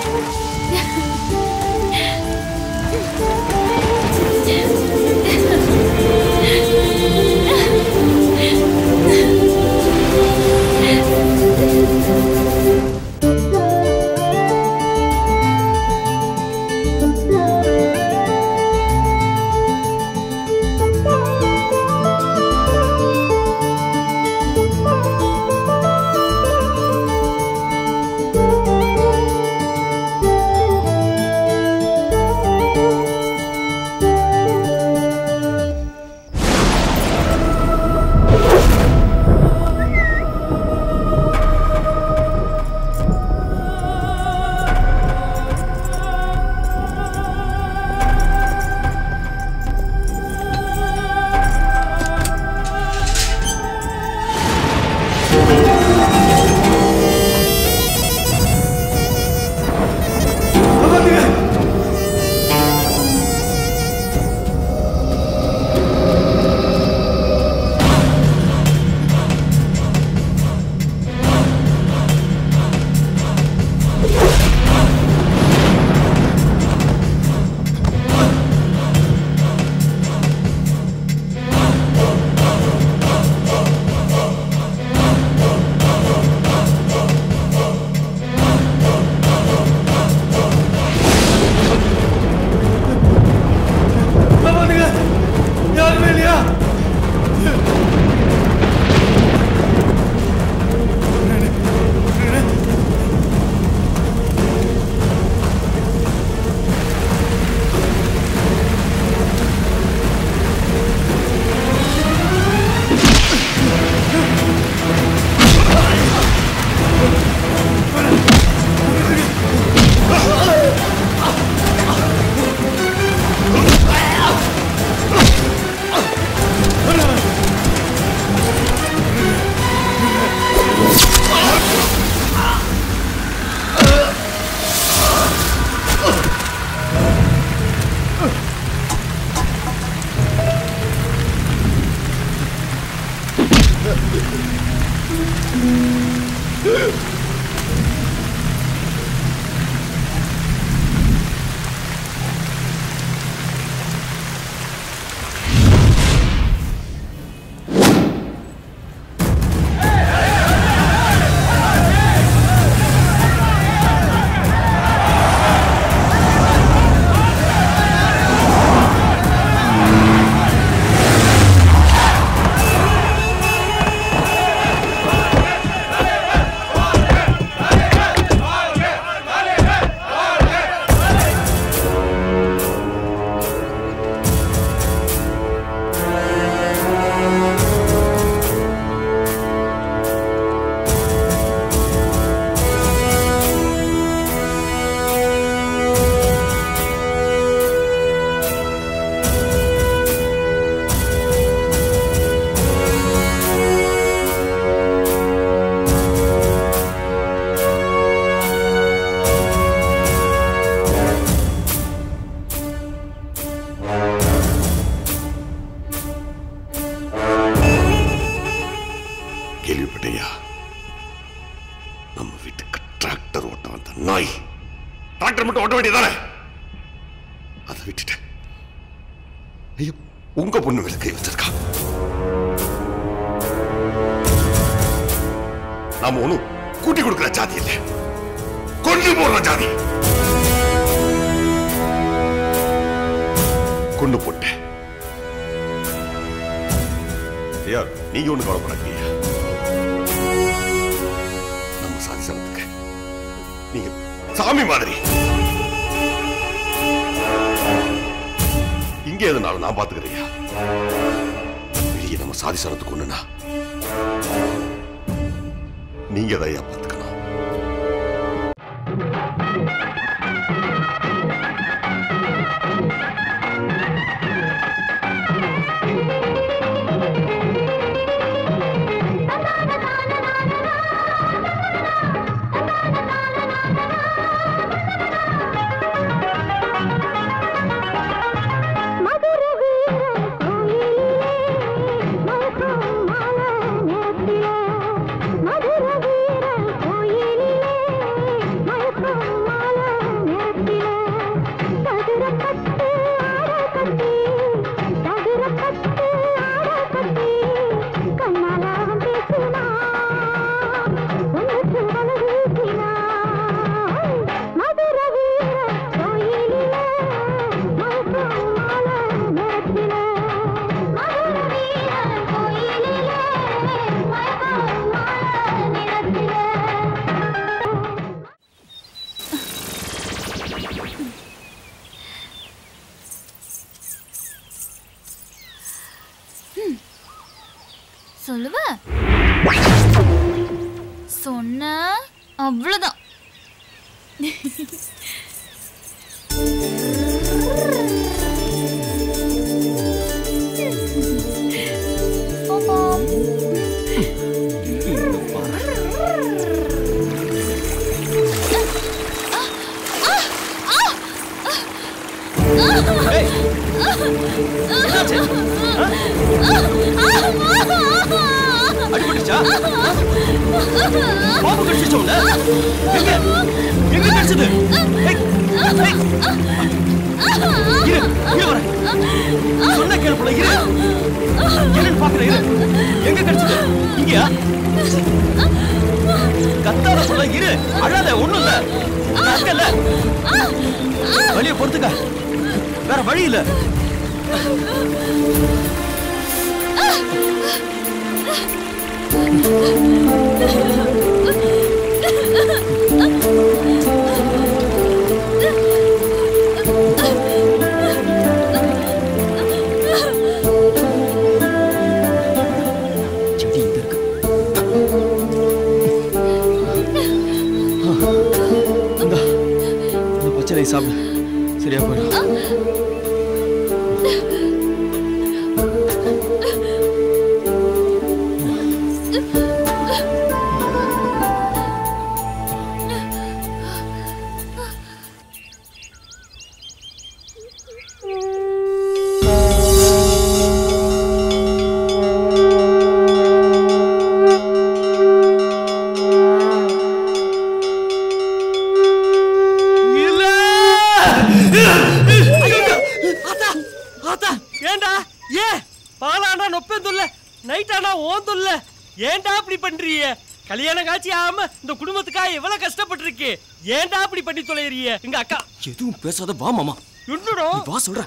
யாருமே இல்லையா கேள்விப்பட்டையா நம்ம வீட்டுக்கு டிராக்டர் ஓட்ட வந்த நாய் டிராக்டர் மட்டும் ஓட்ட வேண்டியதானே அதை விட்டுட்டேன் ஐயோ உங்க பொண்ணு மேல கை வச்சிருக்கா நாம ஒண்ணும் கூட்டி கொடுக்கிற ஜாதி இல்லை கொண்டு போடுற ஜாதி கொண்டு போட்டேன் ஐயா நீங்க ஒண்ணு கவலைப்படாதீங்க நம்ம சாதி சனத்துக்கு நீங்க சாமி மாதிரி இங்கே எதுனாலும் நான் பாத்துக்கிறேன் வெளியே நம்ம சாதி சனத்துக்கு ஒண்ணுனா நீங்க தான் ஐயா பாத்துக்கணும் ஆ சொல்லுவ சொன்ன அவ்வளவுதான் அடிபட்டுச்சா பாம்பு கடிச்சிச்சா உன்னை? எங்க எங்க கடிச்சது ஏய், ஏய். இரு இரு வரேன் சொன்ன கேளு போல இரு என்னன்னு பாக்குறேன் இரு எங்க கடிச்சது இங்கயா கத்தாத போல இரு அழாத ஒண்ணும் இல்ல நான் இருக்கேன்ல வழிய பொறுத்துக்க வேற வழி இல்ல செடி இங்க இருக்கு இந்தா, இந்த பச்சளை சாப்பிடு சரியா போயிடும் ஆத்தா ஆத்தா ஏண்டா ஏ பகலானா நொப்பேந்துல்ல நைட்டானா ஓந்துல்ல ஏன்டா இப்படி பண்றீங்க கல்யாணம் காட்சி ஆகாம இந்த குடும்பத்துக்காக எவ்வளவு கஷ்டப்பட்டிருக்கு ஏன்டா இப்படி பண்ணி தொலைறீங்க எங்க அக்கா எதுவும் பேசாத வா மாமா என்னடா நீ வா சொல்றேன்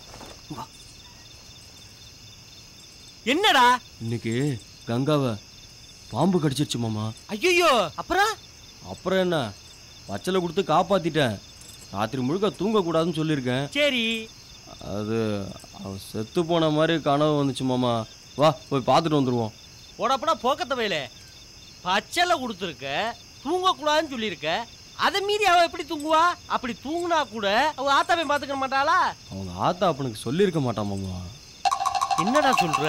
என்னடா இன்னைக்கு கங்காவை பாம்பு கடிச்சிருச்சு மாமா ஐயோ அப்புறம் அப்புறம் என்ன பச்சளை கொடுத்து காப்பாத்திட்டேன் ராத்திரி முழுக்க தூங்க கூடாதுன்னு சொல்லியிருக்கேன் சரி அது அவ செத்து போன மாதிரி கனவு வந்துச்சு மாமா வா போய் பார்த்துட்டு வந்துருவோம் போடப்படா போக்கத்த வயல பச்சலை கொடுத்துருக்க தூங்கக்கூடாதுன்னு சொல்லியிருக்க அதை மீறி அவ எப்படி தூங்குவா அப்படி தூங்குனா கூட அவ ஆத்தாவை பாத்துக்க மாட்டாளா அவங்க ஆத்தா அப்பனுக்கு சொல்லியிருக்க மாட்டான் மாமா என்னடா சொல்ற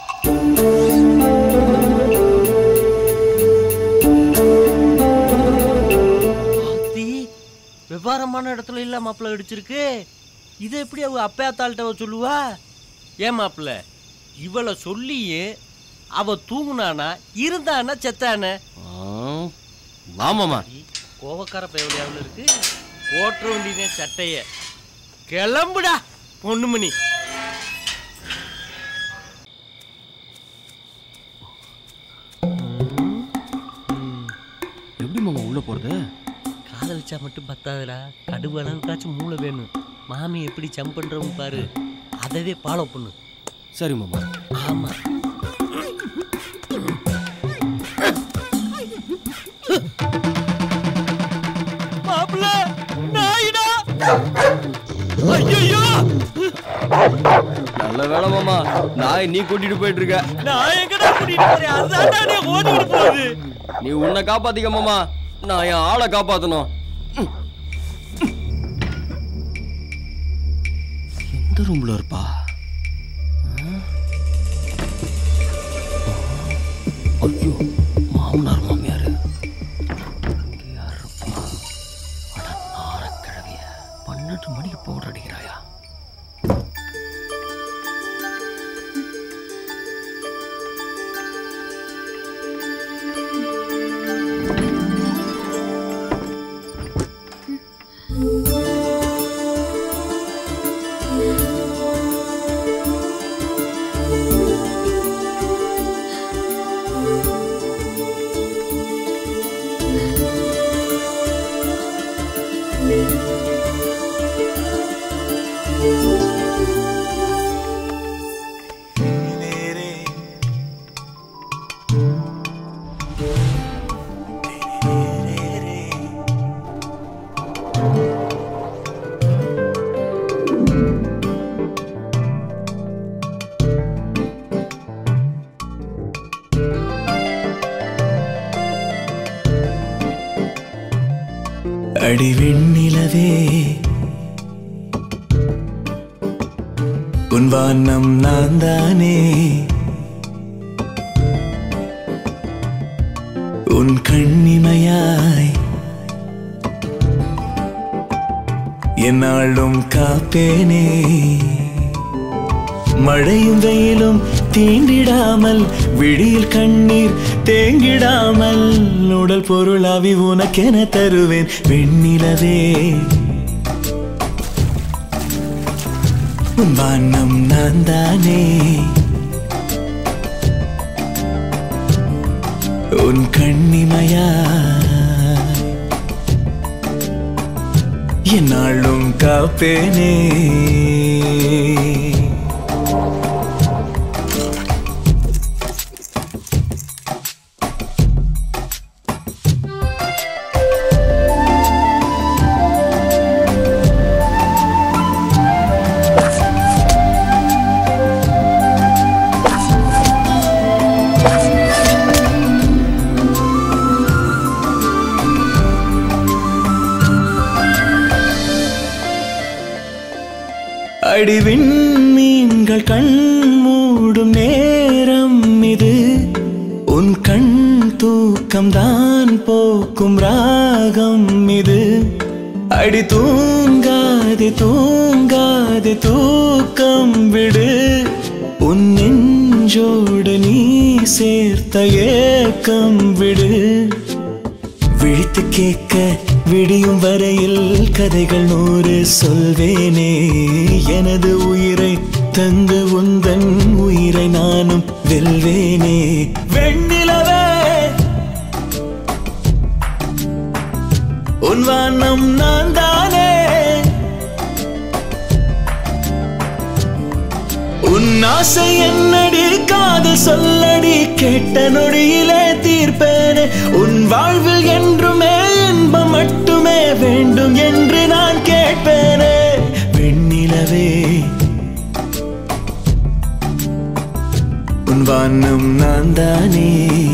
ஆத்தி, விவரமான இடத்துல இல்ல மாப்பிள்ள அடிச்சிருக்கு இதை எப்படி அவ அப்பயாத்தாள்கிட்ட சொல்லுவா ஏன் மாப்பிள்ள இவளை சொல்லியே அவ தூங்குனானா இருந்தானா செத்தான வா மாமா கோவக்கார பயவலியாவில் இருக்கு ஓட்டுற வேண்டியதே சட்டைய கிளம்புடா பொண்ணுமணி எப்படி மாமா உள்ள போறது காதலிச்சா மட்டும் பத்தாதுடா கடுவு அளவுக்காச்சும் மூளை வேணும் மாமி எப்படி ஜம்ப் பண்றவங்க பாரு அதவே ஃபாலோ பண்ணு சரி மாமா ஆமா மாப்பிள்ள நாயிடா ஐயோ நல்ல வேலை மாமா நாய் நீ கூட்டிட்டு போயிட்டு இருக்க நான் எங்கடா கூட்டிட்டு போறேன் அதுதான்டா நீ ஓடிட்டு போகுது நீ உன்னை காப்பாத்திக்க மாமா நான் என் ஆளை காப்பாத்தணும் எந்த ரூம்ல இருப்பா ஐயோ மாமனார் மாமியார் இங்க யார் இருப்பா அட நாரக்கிழவிய பன்னெண்டு மணிக்கு பவுடர் அடிக்கிறாயா அடி வெண்ணிலவே உன் வானம் நான் தானே உன் கண்ணிமையாய் என்னாலும் காப்பேனே மழையும் வெயிலும் தீண்டிடாமல் விழியில் கண்ணீர் தேங்கிடாமல் உடல் பொருளாவி உனக்கென தருவேன் வெண்ணிலவே உன் வானம் நான் தானே உன் கண்ணிமையா என்னாலும் காப்பேனே அடிவின் மீன்கள் கண் மூடும் நேரம் இது உன் கண் தூக்கம் தான் போக்கும் ராகம் இது அடி தூங்காதே தூங்காதே தூக்கம் விடு உன் நெஞ்சோடு நீ சேர்த்த ஏக்கம் விடு விழித்து கேட்க விடியும் வரையில் கதைகள் நூறு சொல்வேனே எனது உயிரை தந்து உந்தன் உயிரை நானும் வெல்வேனே வெண்ணிலவே உன் வானம் நான் தானே உன் ஆசை என்னடி காதல் சொல்லடி கேட்ட நொடியிலே தீர்ப்பேனே உன் வாழ்வில் என்றுமே இன்பம் மட்டுமே வேண்டும் என்று நான் கேட்பேனே வெண்ணிலவே உன் வானம் நான் தானே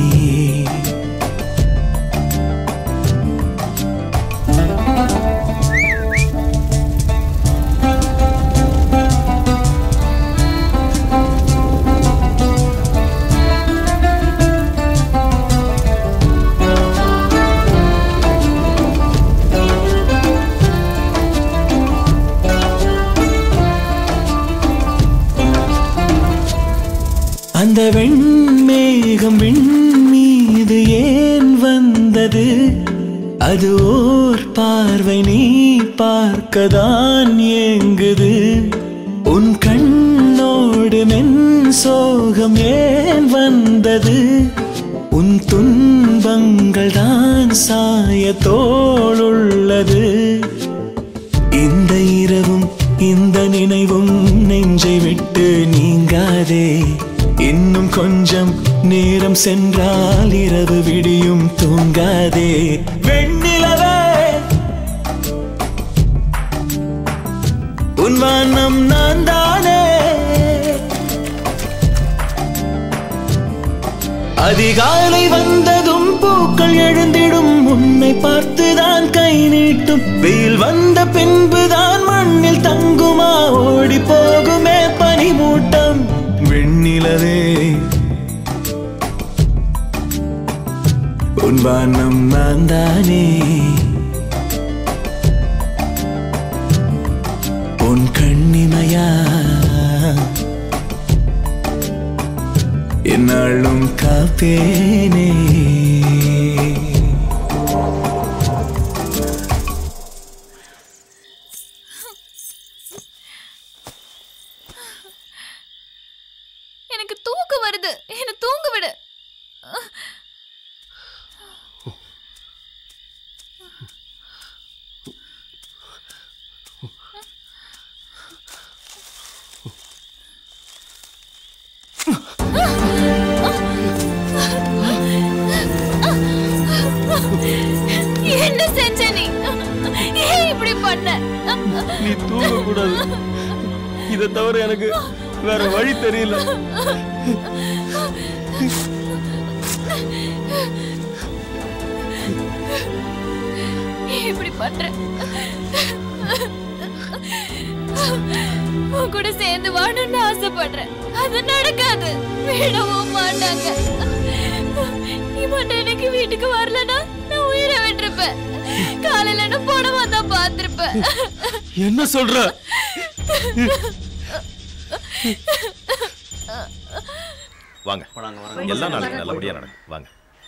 அந்த வெண்மேகம் விண் மீது ஏன் வந்தது அது ஓர் பார்வை நீ பார்க்கதான் ஏங்குது உன் கண்ணோடு மென் சோகம் ஏன் வந்தது உன் துன்பங்கள் தான் சாய தோளுள்ளது இந்த இரவும் இந்த நினைவும் நெஞ்சை விட்டு நீங்காதே இன்னும் கொஞ்சம் நேரம் சென்றால் இரவு விடியும் தூங்காதே வெண்ணிலவே உன் வானம் நான் தானே அதிகாலை வந்ததும் பூக்கள் எழுந்திடும் உன்னை பார்த்துதான் கை நீட்டும் வெயில் வந்த பின்புதான் மண்ணில் தங்குமா ஓடி போகுமே பனிமூட்டம் வெண்ணிலவே உன் வானம் நான் தானே உன் கண்ணிமையா என்னாலும் காப்பேனே எனக்கு தூக்கம் வருது என்ன தூங்க விடு என்ன செஞ்ச நீ ஏன் இப்படி பண்ண நீ தூங்க கூடாது இதை தவிர எனக்கு வேற வழி தெரியல ஏன் இப்படி பண்ற உன் கூட சேர்ந்து வாழணும்னு ஆசைப்படுறேன் அது நடக்காது விடவும் மாட்டாங்க நீ மட்டும் எனக்கு வீட்டுக்கு வரலனா நான் உயிரை விட்டுருப்பேன் காலையில நான் போனவா தான் பார்த்திருப்பேன் என்ன சொல்ற வாங்க எல்லாம் நாளைக்கு நல்லபடியா நடக்கும் வாங்க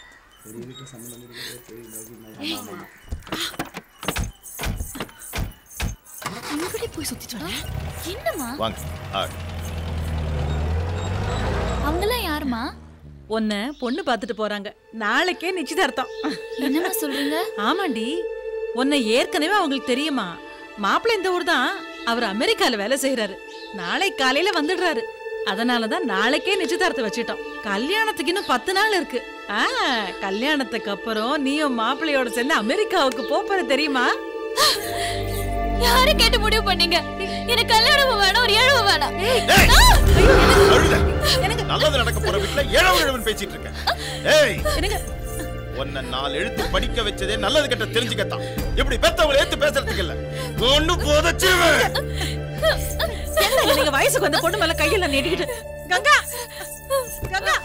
இங்கடி போய் சுத்திட்டு வர என்னம்மா வாங்க ஆ, அவங்கெல்லாம் யாருமா உன்னை பொண்ணு பார்த்துட்டு போறாங்க நாளைக்கே நிச்சயதார்த்தம் என்னம்மா சொல்றீங்க ஆமாண்டி உன்னை ஏற்கனவே அவங்களுக்கு தெரியுமா மாப்பிள்ளை இந்த ஊர் தான் அவர் அமெரிக்கால வேலை செய்யறாரு நாளை காலையில வந்துடுறாரு அதனால தான் நாளைக்கே நிச்சயதார்த்தம் வச்சிட்டோம் கல்யாணத்துக்கு இன்னும் பத்து நாள் இருக்கு ஆ கல்யாணத்துக்கு அப்புறம் நீயும் மாப்பிள்ளையோட சேர்ந்து அமெரிக்காவுக்கு போற தெரியுமா யாரு கேட்டு முடிவு பண்ணீங்க எனக்கு கல்யாணம் வேணாம் ஒரு ஏழவு வேணாம் அழுத. நல்லது நடக்க போற வீட்டுல ஏழவு ஏழவன் பேசிட்டு இருக்கேன் ஏய் உன்னை நாலு எழுத்து படிக்க வச்சதே நல்லது கெட்ட தெரிஞ்சுக்கத்தான் இப்படி பெத்தவங்களை ஏத்து பேசுறதுக்கு இல்ல ஒண்ணு போதச்சிருவேன் என்னங்க நீங்க வயசுக்கு வந்த பொண்ணு மேல கையில நீட்டிக்கிட்டு கங்கா கங்கா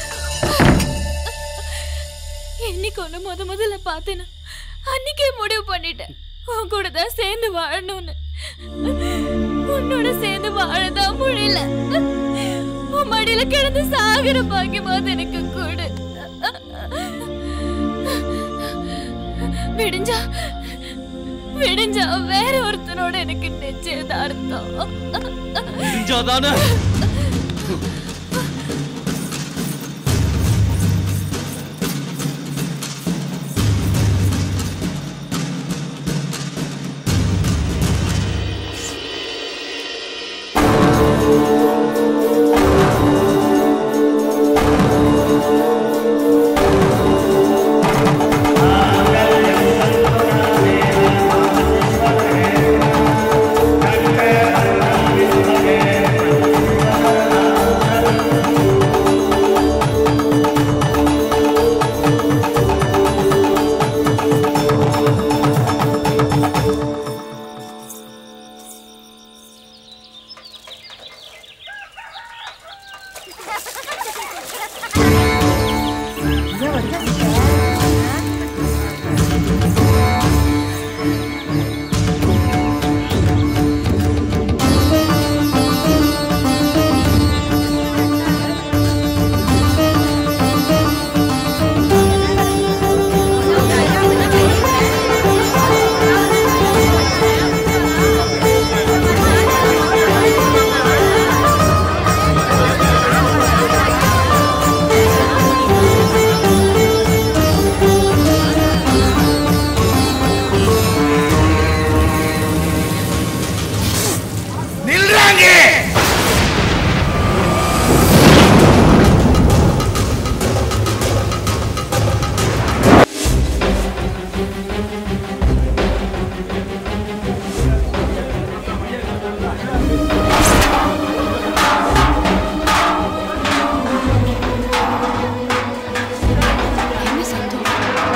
என்னைக்கு ஒண்ணு முத முதல்ல பார்த்தேன்னு அன்னைக்கே முடிவு பண்ணிட்டேன் உன் கூட தான் சேர்ந்து வாழணும்னு உன்னோட சேர்ந்து வாழதான் முடியல உன் மடியில கிடந்து சாகிற பாக்கியமாவது எனக்கு கொடு விடிஞ்சா விடிஞ்சா வேற ஒருத்தனோட எனக்கு நிச்சயதார்த்தம் தெரிஞ்சாதானே நில்றாங்க என்ன சத்தம்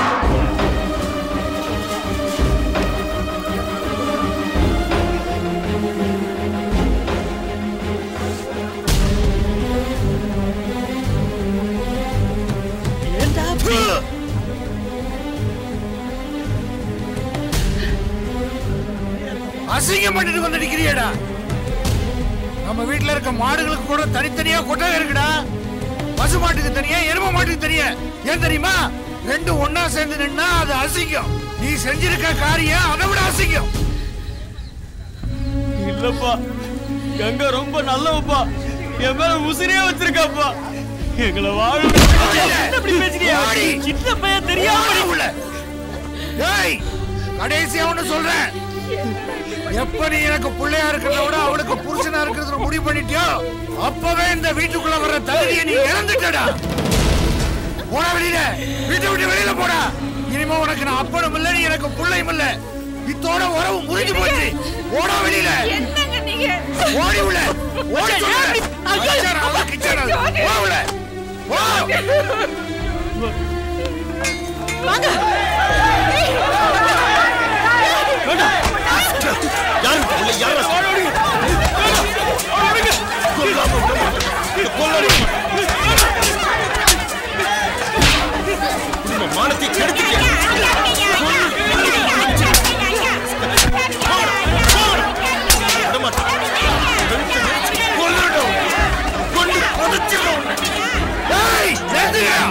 அசிங்கம் பண்ணிட்டு வந்து நிக்கிறியடா நம்ம வீட்ல இருக்க மாடுகளுக்கு கூட தனித்தனியா கொட்டகை இருக்குடா பசு மாட்டுக்கு தனியா எரும மாட்டுக்கு தனியா ஏன் தெரியுமா ரெண்டு ஒண்ணா சேர்ந்து நின்னா அது அசிங்கம் நீ செஞ்சிருக்க காரியம் அதை விட அசிங்கம் இல்லப்பா கங்கா ரொம்ப நல்லவப்பா என் மேல உசிரியே வச்சிருக்காப்பா எங்களை வாழ என்ன இப்படி பேசுறியா சின்ன பையன் தெரியாம உள்ள ஏய் கடைசியா ஒண்ணு சொல்றேன் எப்ப நீ எனக்கு பிள்ளையா இருக்கிறத விட அவளுக்கு புருஷனா இருக்கிறது முடிவு பண்ணிட்டியோ அப்பவே இந்த வீட்டுக்குள்ள வர்ற தகுதியை நீ இழந்துட்டடா போடா வெளியில வீட்டை விட்டு வெளியில போடா இனிமே உனக்கு நான் அப்பனும் இல்ல நீ எனக்கு பிள்ளையும் இல்ல இத்தோட உறவு முறிஞ்சு போச்சு போடா வெளியில என்னங்க நீங்க ஓடி உள்ள ஓடி சொல்லுங்க கிச்சன் அது கிச்சன் அது போ உள்ள போ வாங்க யாரு உள்ள யாரா கொல்லாம விட மாட்டேன். கொல்லாம விட மாட்டேன். குடும்ப மானத்தை கெடுத்துட்டேன். விட மாட்டேன். கொல்லுடா. கொண்டு புதைச்சிடுறேன் உன்னை. ஏய், நிறுத்துங்க.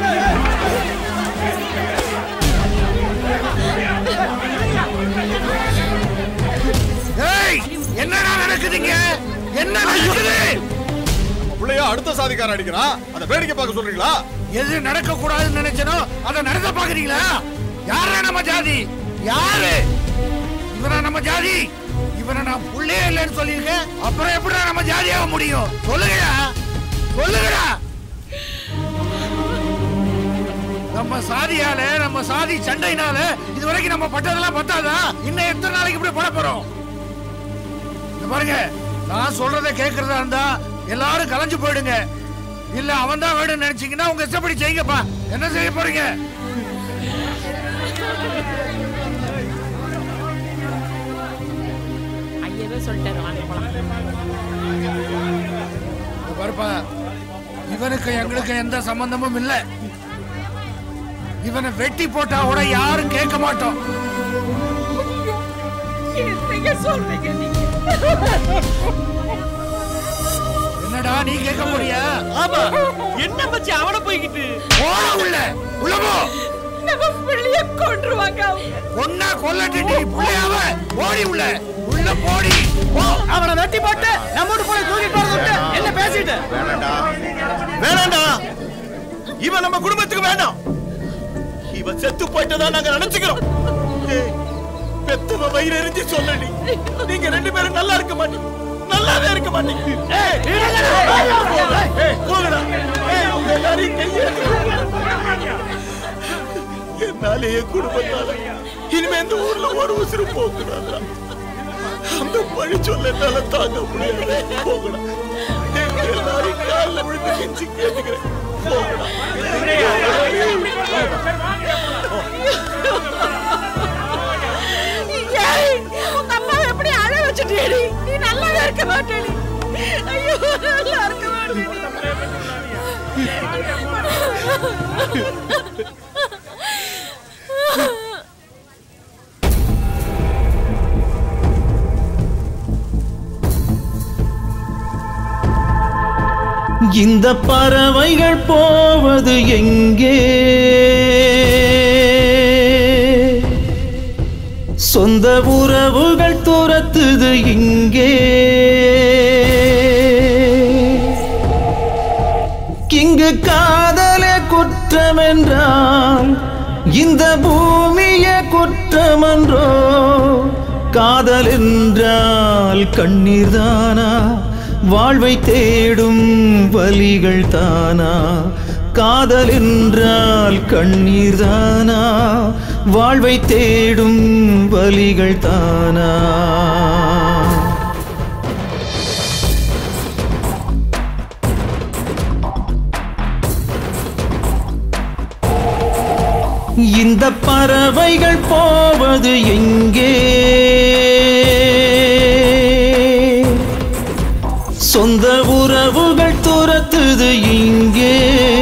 ஏய், என்னடா நடக்குதுங்க என்ன நடக்குது பிள்ளைய அடுத்த சாதிக்காரன் அடிக்கிறான் அதை வேடிக்கை பார்க்க சொல்றீங்களா எது நடக்க கூடாதுன்னு நினைச்சனோ அதை நடத்த பாக்குறீங்களா யாரா நம்ம ஜாதி யாரு இவனா நம்ம ஜாதி இவனை நான் புள்ளே இல்லைன்னு சொல்லியிருக்கேன் அப்புறம் எப்படிடா நம்ம ஜாதியாக முடியும் சொல்லுங்கடா சொல்லுங்கடா நம்ம சாதியால நம்ம சாதி சண்டைனால இது வரைக்கும் நம்ம பட்டதெல்லாம் பத்தாதா இன்னும் எத்தனை நாளைக்கு இப்படி பட போறோம் இங்க பாருங்க நான் சொல்றத கேக்குறதா இருந்தா எல்லாரும் கலைஞ்சு போயிடுங்க இல்ல அவன் தான் வேணும்னு நினைச்சீங்கன்னா உங்க இஷ்டப்படி செய்யுங்கப்பா என்ன செய்ய போறீங்க ஐயவே சொல்லிட்டாரு வாங்க போலாம் இங்க பாருப்பா இவனுக்கு எங்களுக்கு எந்த சம்பந்தமும் இல்ல இவனை வெட்டி போட்டா கூட யாரும் கேட்க மாட்டோம் என்னங்க சொல்றீங்க நீங்க என்னடா நீ கேட்க போறியா ஆமா என்ன மச்சி அவன போய்கிட்டு போடா உள்ள உள்ள போ நம்ம பிள்ளைய கொன்றுவாங்க அவங்க ஒன்னா கொல்லட்டு நீ புள்ளையாவ ஓடி உள்ள உள்ள போடி போ அவனை வெட்டி போட்டு நம்ம வீட்டு போய் தூக்கிட்டு போறது விட்டு என்ன பேசிட்டு வேணாண்டா வேணாண்டா இவன் நம்ம குடும்பத்துக்கு வேண்டாம் இவன் செத்து போயிட்டதா நாங்க நினைச்சுக்கிறோம் ஏய், பெத்தவ வயிறு எரிஞ்சு சொல்லடி நீங்க ரெண்டு பேரும் நல்லா இருக்க மாட்டீங்க நல்லாவே இருக்க மாட்டீங்க ஏய், ஏய், போங்கடா. ஏய், உங்க எல்லாரையும் கையெழுத்து. என்னால என் குடும்பத்தால இனிமே இந்த ஊர்ல ஒரு உசுறு போகக்கூடாதா அந்த பழி சொல்ல என்னால தாங்க முடியாது போகடா எங்க எல்லாரையும் காலில் விழுந்து கெஞ்சி கேட்டுக்கிறேன் போகடா ஏய், உங்க அம்மா எப்படி அழ வச்சுட்டேடி நீ நல்லாவே இருக்க மாட்டேடி ஐயோ நல்லா இருக்க மாட்டேடி இந்த பறவைகள் போவது எங்கே சொந்த உறவுகள் துரத்துது இங்கே இங்கு காதலே குற்றம் என்றால் இந்த பூமியே குற்றமன்றோ காதல் என்றால் கண்ணீர் தானா வாழ்வை தேடும் வலிகள் தானா காதல் என்றால் கண்ணீர் தானா வாழ்வை தேடும் வலிகள் தானா இந்த பறவைகள் போவது எங்கே சொந்த உறவுகள் துரத்துது இங்கே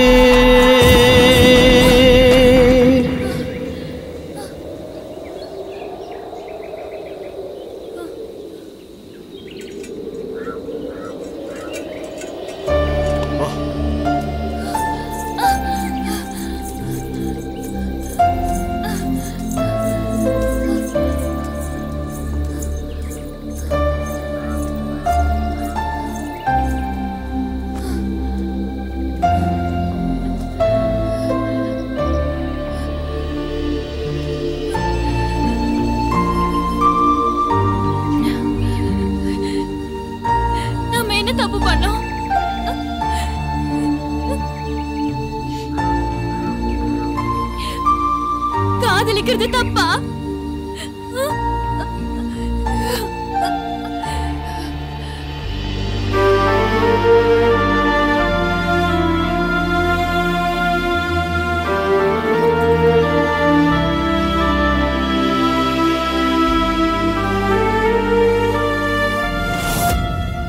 நம்ம என்ன தப்பு பண்ணோம் காதலிக்கிறது தப்பா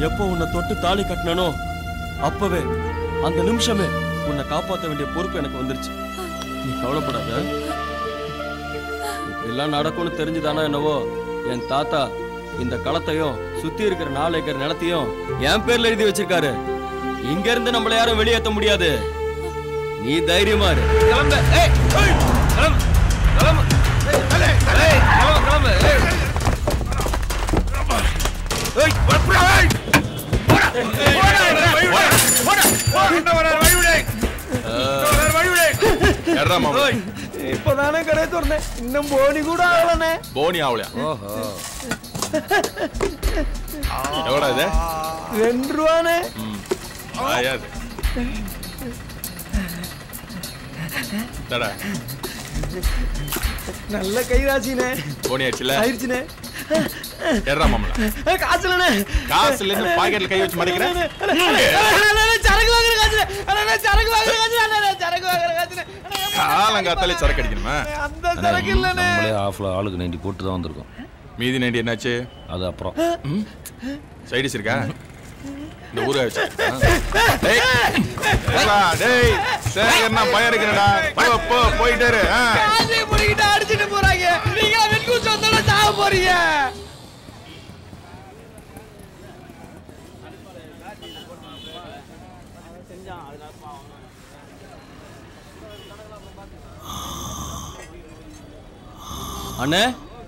எப்போ உன்னை தொட்டு தாலி கட்டினனோ அப்பவே அந்த நிமிஷமே உன்னை காப்பாற்ற வேண்டிய பொறுப்பு எனக்கு வந்துருச்சு நீ கவலைப்படாத இப்படிலாம் நடக்கும்னு தெரிஞ்சுதானா என்னவோ என் தாத்தா இந்த களத்தையும் சுத்தி இருக்கிற நாலு ஏக்கர் நிலத்தையும் என் பேர்ல எழுதி வச்சிருக்காரு இங்க இருந்து நம்மள யாரும் வெளியேற்ற முடியாது நீ தைரியமா இரு கிளம்ப ஏய் ஏய், கிளம்பு கிளம்பு ஏய், ஏய், ஏய், கிளம்பு கிளம்பு ஏய். ஏய், வரப்புடா, ஏய். போடா. போடா, வழி விடு. போடா. போடா. இன்னும் வராரு, வழி விடு. இன்னும் வராரு, வழி விடு. எட்ரா மாமா. ஓய், இப்பதானே கடை திறந்தேன் இன்னும் போனி கூட ஆகலனே போனி ஆவலையா ஓஹோ எவ்வளோ இது ரெண்டு ரூபானே ஆயாது தடா நல்ல கைராசினே போனி ஆச்சுல ஆயிடுச்சுனே எட்ரா மாமலா காசுலனே காசுல இருந்து பாக்கெட்ல கை வச்சு மறைக்கிறேன் சரக்கு வாங்குற காசுல அண்ணா சரக்கு வாங்குற காசுல அண்ணா சரக்கு வாங்குற காசுல காலங்காத்தாலே சரக்கு அடிக்கணுமா அந்த சரக்கு இல்லனே நம்மளே ஆஃப்ல ஆளுக்கு நைன்டி போட்டு தான் வந்திருக்கோம் மீதி நைன்டி என்னாச்சு அது அப்புறம் சைடிஸ் இருக்கா இந்த ஊரை வச்சு டேய் ஏலா, டேய் சேகர்னா பயம் இருக்கிறடா போ போ போயிட்டே இரு ஆ. காசை புடிக்கிட்டு அடிச்சிட்டு போறாங்க நீங்க வெட்கு சொந்தல சாக போறீங்க அண்ணே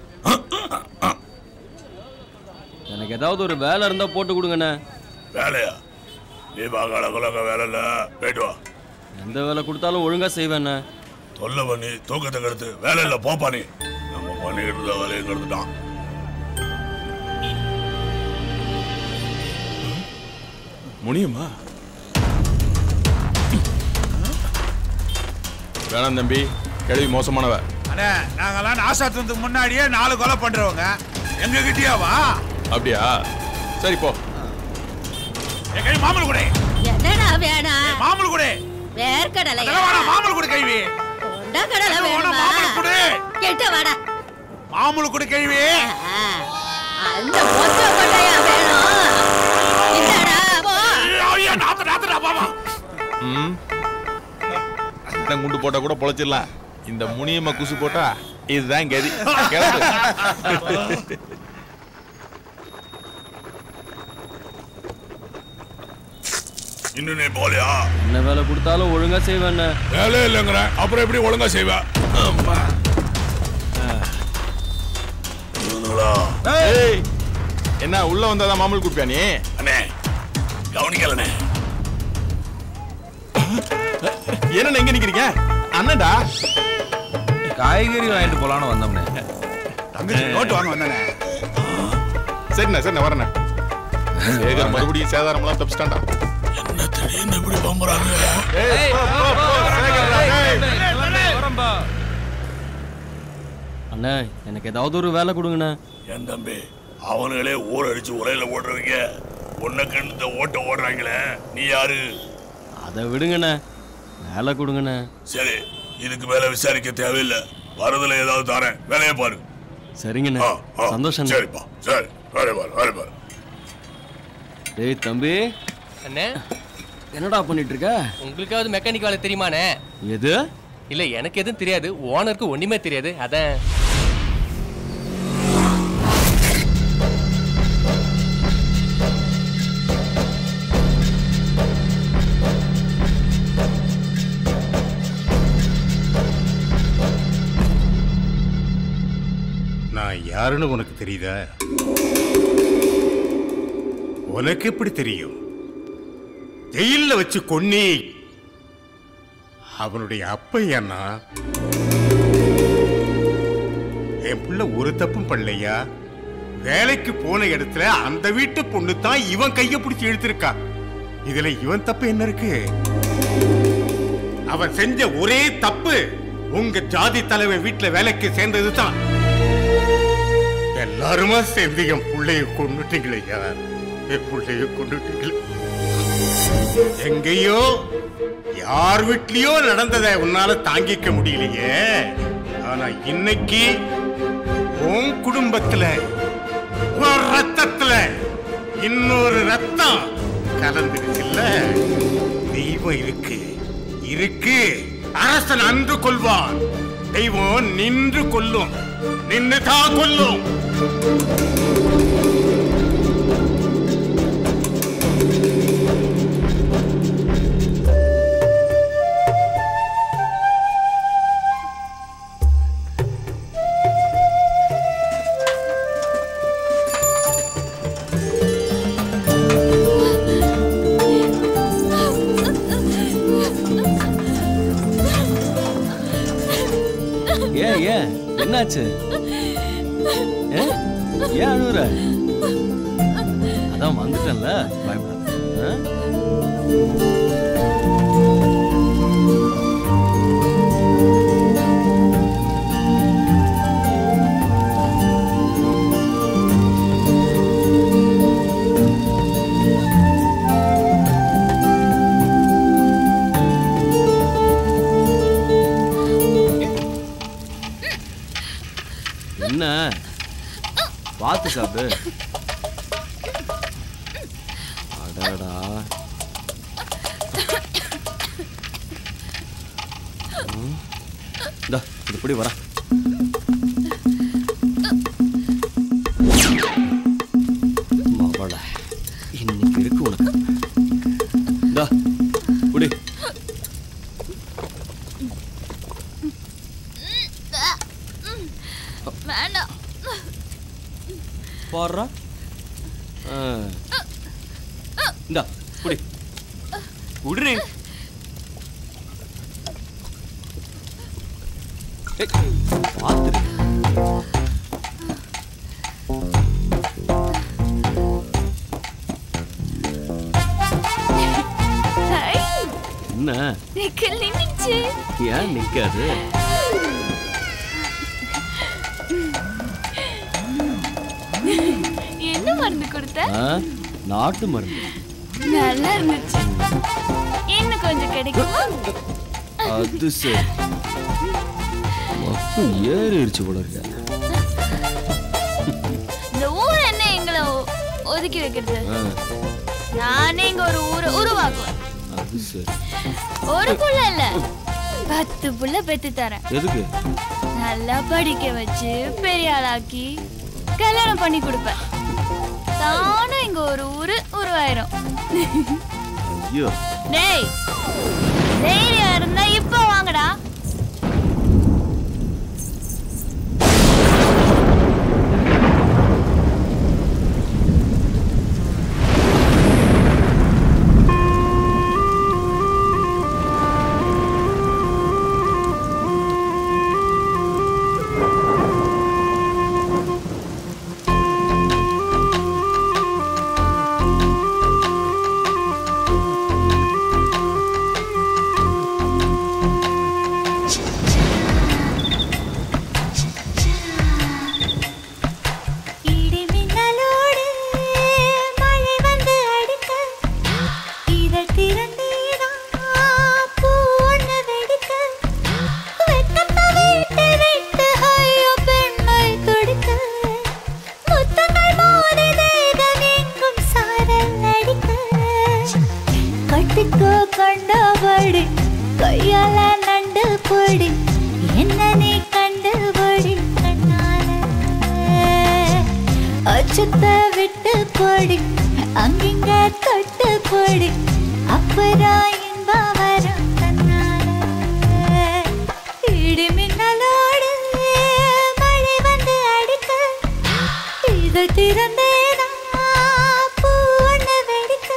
எனக்கு ஏதாவது ஒரு வேலை இருந்தா போட்டு கொடுங்கண்ணே வேலையா நீ பாக்கால குலங்க வேலை இல்ல போயிட்டு வா எந்த வேலை கொடுத்தாலும் ஒழுங்கா செய்வேண்ணே தொல்லை பண்ணி தூக்கத்தை கெடுத்து வேலை இல்ல போப்பா நீ நம்ம பண்ணிக்கிட்டு இருந்த வேலையை கெடுத்துட்டான் முடியுமா வேணாம் தம்பி கேள்வி மோசமானவ அண்ணே நாங்கெல்லாம் நாசாத்துறதுக்கு முன்னாடியே நாலு கொலை பண்றவங்க எங்க கிட்டயாவா அப்படியா சரி போ என் கை மாமூல் கூட என்னடா வேணாம் மாமூல் கூட வேர்க்கடலை அதெல்லாம் வேணாம் மாமூல் கூட கைவி கடலை வேணுமா மாமூல் கொடு கெட்ட வாடா மாமூல் கூட கைவி அந்த மொத்த கொட்டையா வேணும் இந்தடா போ ஐயா நாத்து நாத்துடா பாபா ம் அதான் குண்டு போட்டா கூட பொழைச்சிடலாம் இந்த முனியம்மா குசு போட்டா இதுதான் கதி கிளம்பு. இன்னும் நீ போலியா என்ன வேலை கொடுத்தாலும் ஒழுங்கா செய்வேண்ணே வேலை இல்லைங்கிற அப்புறம் எப்படி ஒழுங்கா செய்வ ஆமா. இவனுங்களா? ஏய், என்ன உள்ள வந்தாதான் மாமூல் குடுப்பியா நீ அண்ணே கவனிக்கலண்ணே என்ன எங்க நிக்கிறீங்க அண்ணன்டா காய்கறி வாங்கிட்டு போலான்னு வந்தோம்னே தங்கச்சி நோட்டு வாங்க வந்தானே சரிண்ணா சரிண்ணா வரண்ணே சேகர் மறுபடியும் சேதாரம்லாம் தப்பிச்சிட்டான்டா என்ன திடீர்னு இப்படி பம்புறாங்க ஏய், போ, போ, போ, சேகர்டா, ஏய். அண்ணே எனக்கு ஏதாவது ஒரு வேலை கொடுங்கண்ணே என் தம்பி அவனுங்களே ஊர் அடிச்சு உரையில ஓடுறவங்க உன்னை கண்டு ஓட்ட ஓடுறாங்களே நீ யாரு அதை விடுங்கண்ணே வேலை கொடுங்கண்ணே சரி இதுக்கு மேல விசாரிக்க தேவையில்லை வரதுல ஏதாவது தரேன் வேலையை பாரு சரிங்கண்ணே ஆ, ஆ, சந்தோஷம் சரிப்பா சரி வேலையை பாரு வேலையை பாரு டேய் தம்பி அண்ணே என்னடா பண்ணிட்டு இருக்க உங்களுக்காவது மெக்கானிக் வேலை தெரியுமாண்ணே எது இல்ல எனக்கு எதுவும் தெரியாது ஓனருக்கு ஒண்ணுமே தெரியாது அதான் நான் யாருன்னு உனக்கு தெரியுதா உனக்கு எப்படி தெரியும் ஜெயில்ல வச்சு கொன்னி அவனுடைய அப்பன் அண்ணா என் புள்ள ஒரு தப்பும் பண்ணலையா வேலைக்கு போன இடத்துல அந்த வீட்டு பொண்ணு தான் இவன் கைய பிடிச்சி இழுத்திருக்கா இதுல இவன் தப்பு என்ன இருக்கு அவன் செஞ்ச ஒரே தப்பு உங்க ஜாதி தலைவன் வீட்டுல வேலைக்கு சேர்ந்தது தான் எல்லாருமா சேர்ந்து என் பிள்ளைய கொண்டுட்டீங்களே யார் என் பிள்ளைய கொண்டுட்டீங்களே எங்கேயோ யார் வீட்லயோ நடந்ததை உன்னால தாங்கிக்க முடியலையே ஆனா இன்னைக்கு உன் குடும்பத்துல உன் ரத்தத்துல இன்னொரு ரத்தம் கலந்துருக்குல்ல தெய்வம் இருக்கு இருக்கு அரசன் அன்று கொள்வான் தெய்வம் நின்று கொல்லும் நின்று தான் கொல்லும் ஏன் ஏன் என்னாச்சு ஏ? ஏன் அழுகுற அதான் வந்துட்டேன்ல பயப்படாத ஆ? என்ன பார்த்து சாப்பிடு அடடா ம். இந்தா இது இப்படி வரா மவள இன்னைக்கு இருக்கு உனக்கு இந்தா குடி வேண்டாம் பாடுறா இந்தா குடி குடிரி ஏய், பாத்துரு ஹை, என்ன நிக்கல் நின்னுச்சு ஏன் நிக்காது என்ன மருந்து கொடுத்த ஆ, நாட்டு மருந்து நல்லா இருந்துச்சு இன்னும் கொஞ்சம் கிடைக்குமா அது சரி மப்பு ஏறிடுச்சு போல இருக்க இந்த ஊர் என்ன எங்களை ஒ- ஒதுக்கி வைக்கிறது ஆ, நானே இங்க ஒரு ஊரை உருவாக்குவேன் அது சரி ஒரு புள்ள இல்ல பத்து புள்ள பெத்து தரேன் எதுக்கு நல்லா படிக்க வச்சு பெரிய ஆளாக்கி கல்யாணம் பண்ணி கொடுப்பேன் தானும் இங்க ஒரு ஊரு உருவாயிரும் ஐயோ டேய் தைரியம் இருந்தா இப்ப வாங்கடா இடிமின்னலோடு மழை வந்து அடிக்க இதழ் திறந்தேதான் பூ ஒன்று வெடிக்க வெட்கத்தை விட்டு விட்டு ஐயோ பெண்மை துடிக்க முத்தங்கள் மோதி தேகம் எங்கும் சாரல் அடிக்க கட்டிக்கோ கண்டபடி கையால நண்டு பொடி என்ன நீ கண்டுபடி கண்ணால அச்சத்தை விட்டு போடி அங்கிங்க தொட்டு போடி அப்புறம் இன்பம் வரும் தன்னால இடி மின்னலோடு மழை வந்து அடிக்க இதை திறந்தேனா பூ ஒன்று வெடிக்க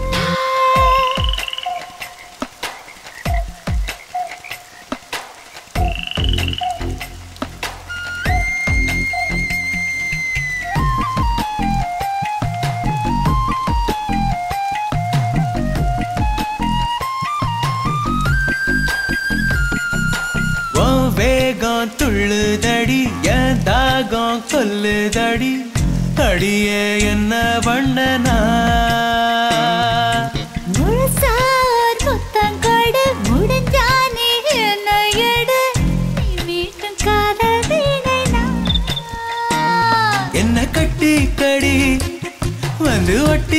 உன் வேகம் துள்ளுதடி என் தாகம் கொல்லுதடி அடியே என்ன பண்ணனா முழுசார் முத்தம் கொடு முடிஞ்சானே என்ன எடு நீ மீட்டும் காதல் வீணை என்ன கட்டி கடி வந்து ஒட்ட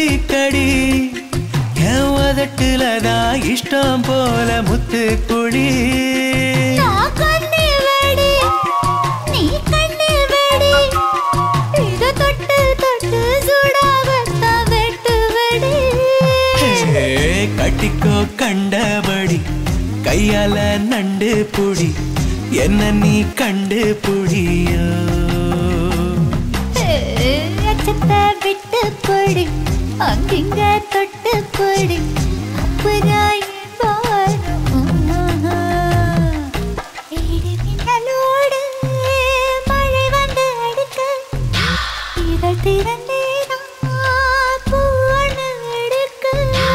காட்டுல தான் இஷ்டம் போல முத்து குழி நான் கண்ணில் வெடி, நீ கண்ணில் வெடி. இத தொட்டு தொட்டு சுடாகத்தான் வெட்டு வெடி. ஹே, கட்டிக்கோ கண்டபடி கையால நண்டு புடி என்ன நீ கண்டு புடியோ ஏ, அச்சத்தை விட்டு போடி, அங்கிங்க தொட்டு போடி. அப்புறம் இன்பம் வரும். இடி மின்னலோடு மழை வந்து அடிக்க, இதழ் திறந்தே நான் பூ ஒண்ணு எடுக்க.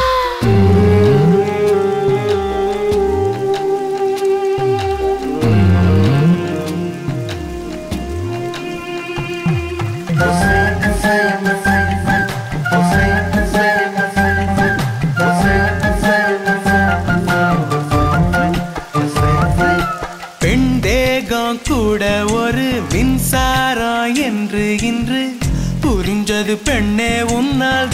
பெண் தேகம் கூட ஒரு மின்சாரம் என்று இன்று புரிஞ்சது பெண்ணே உன்னால்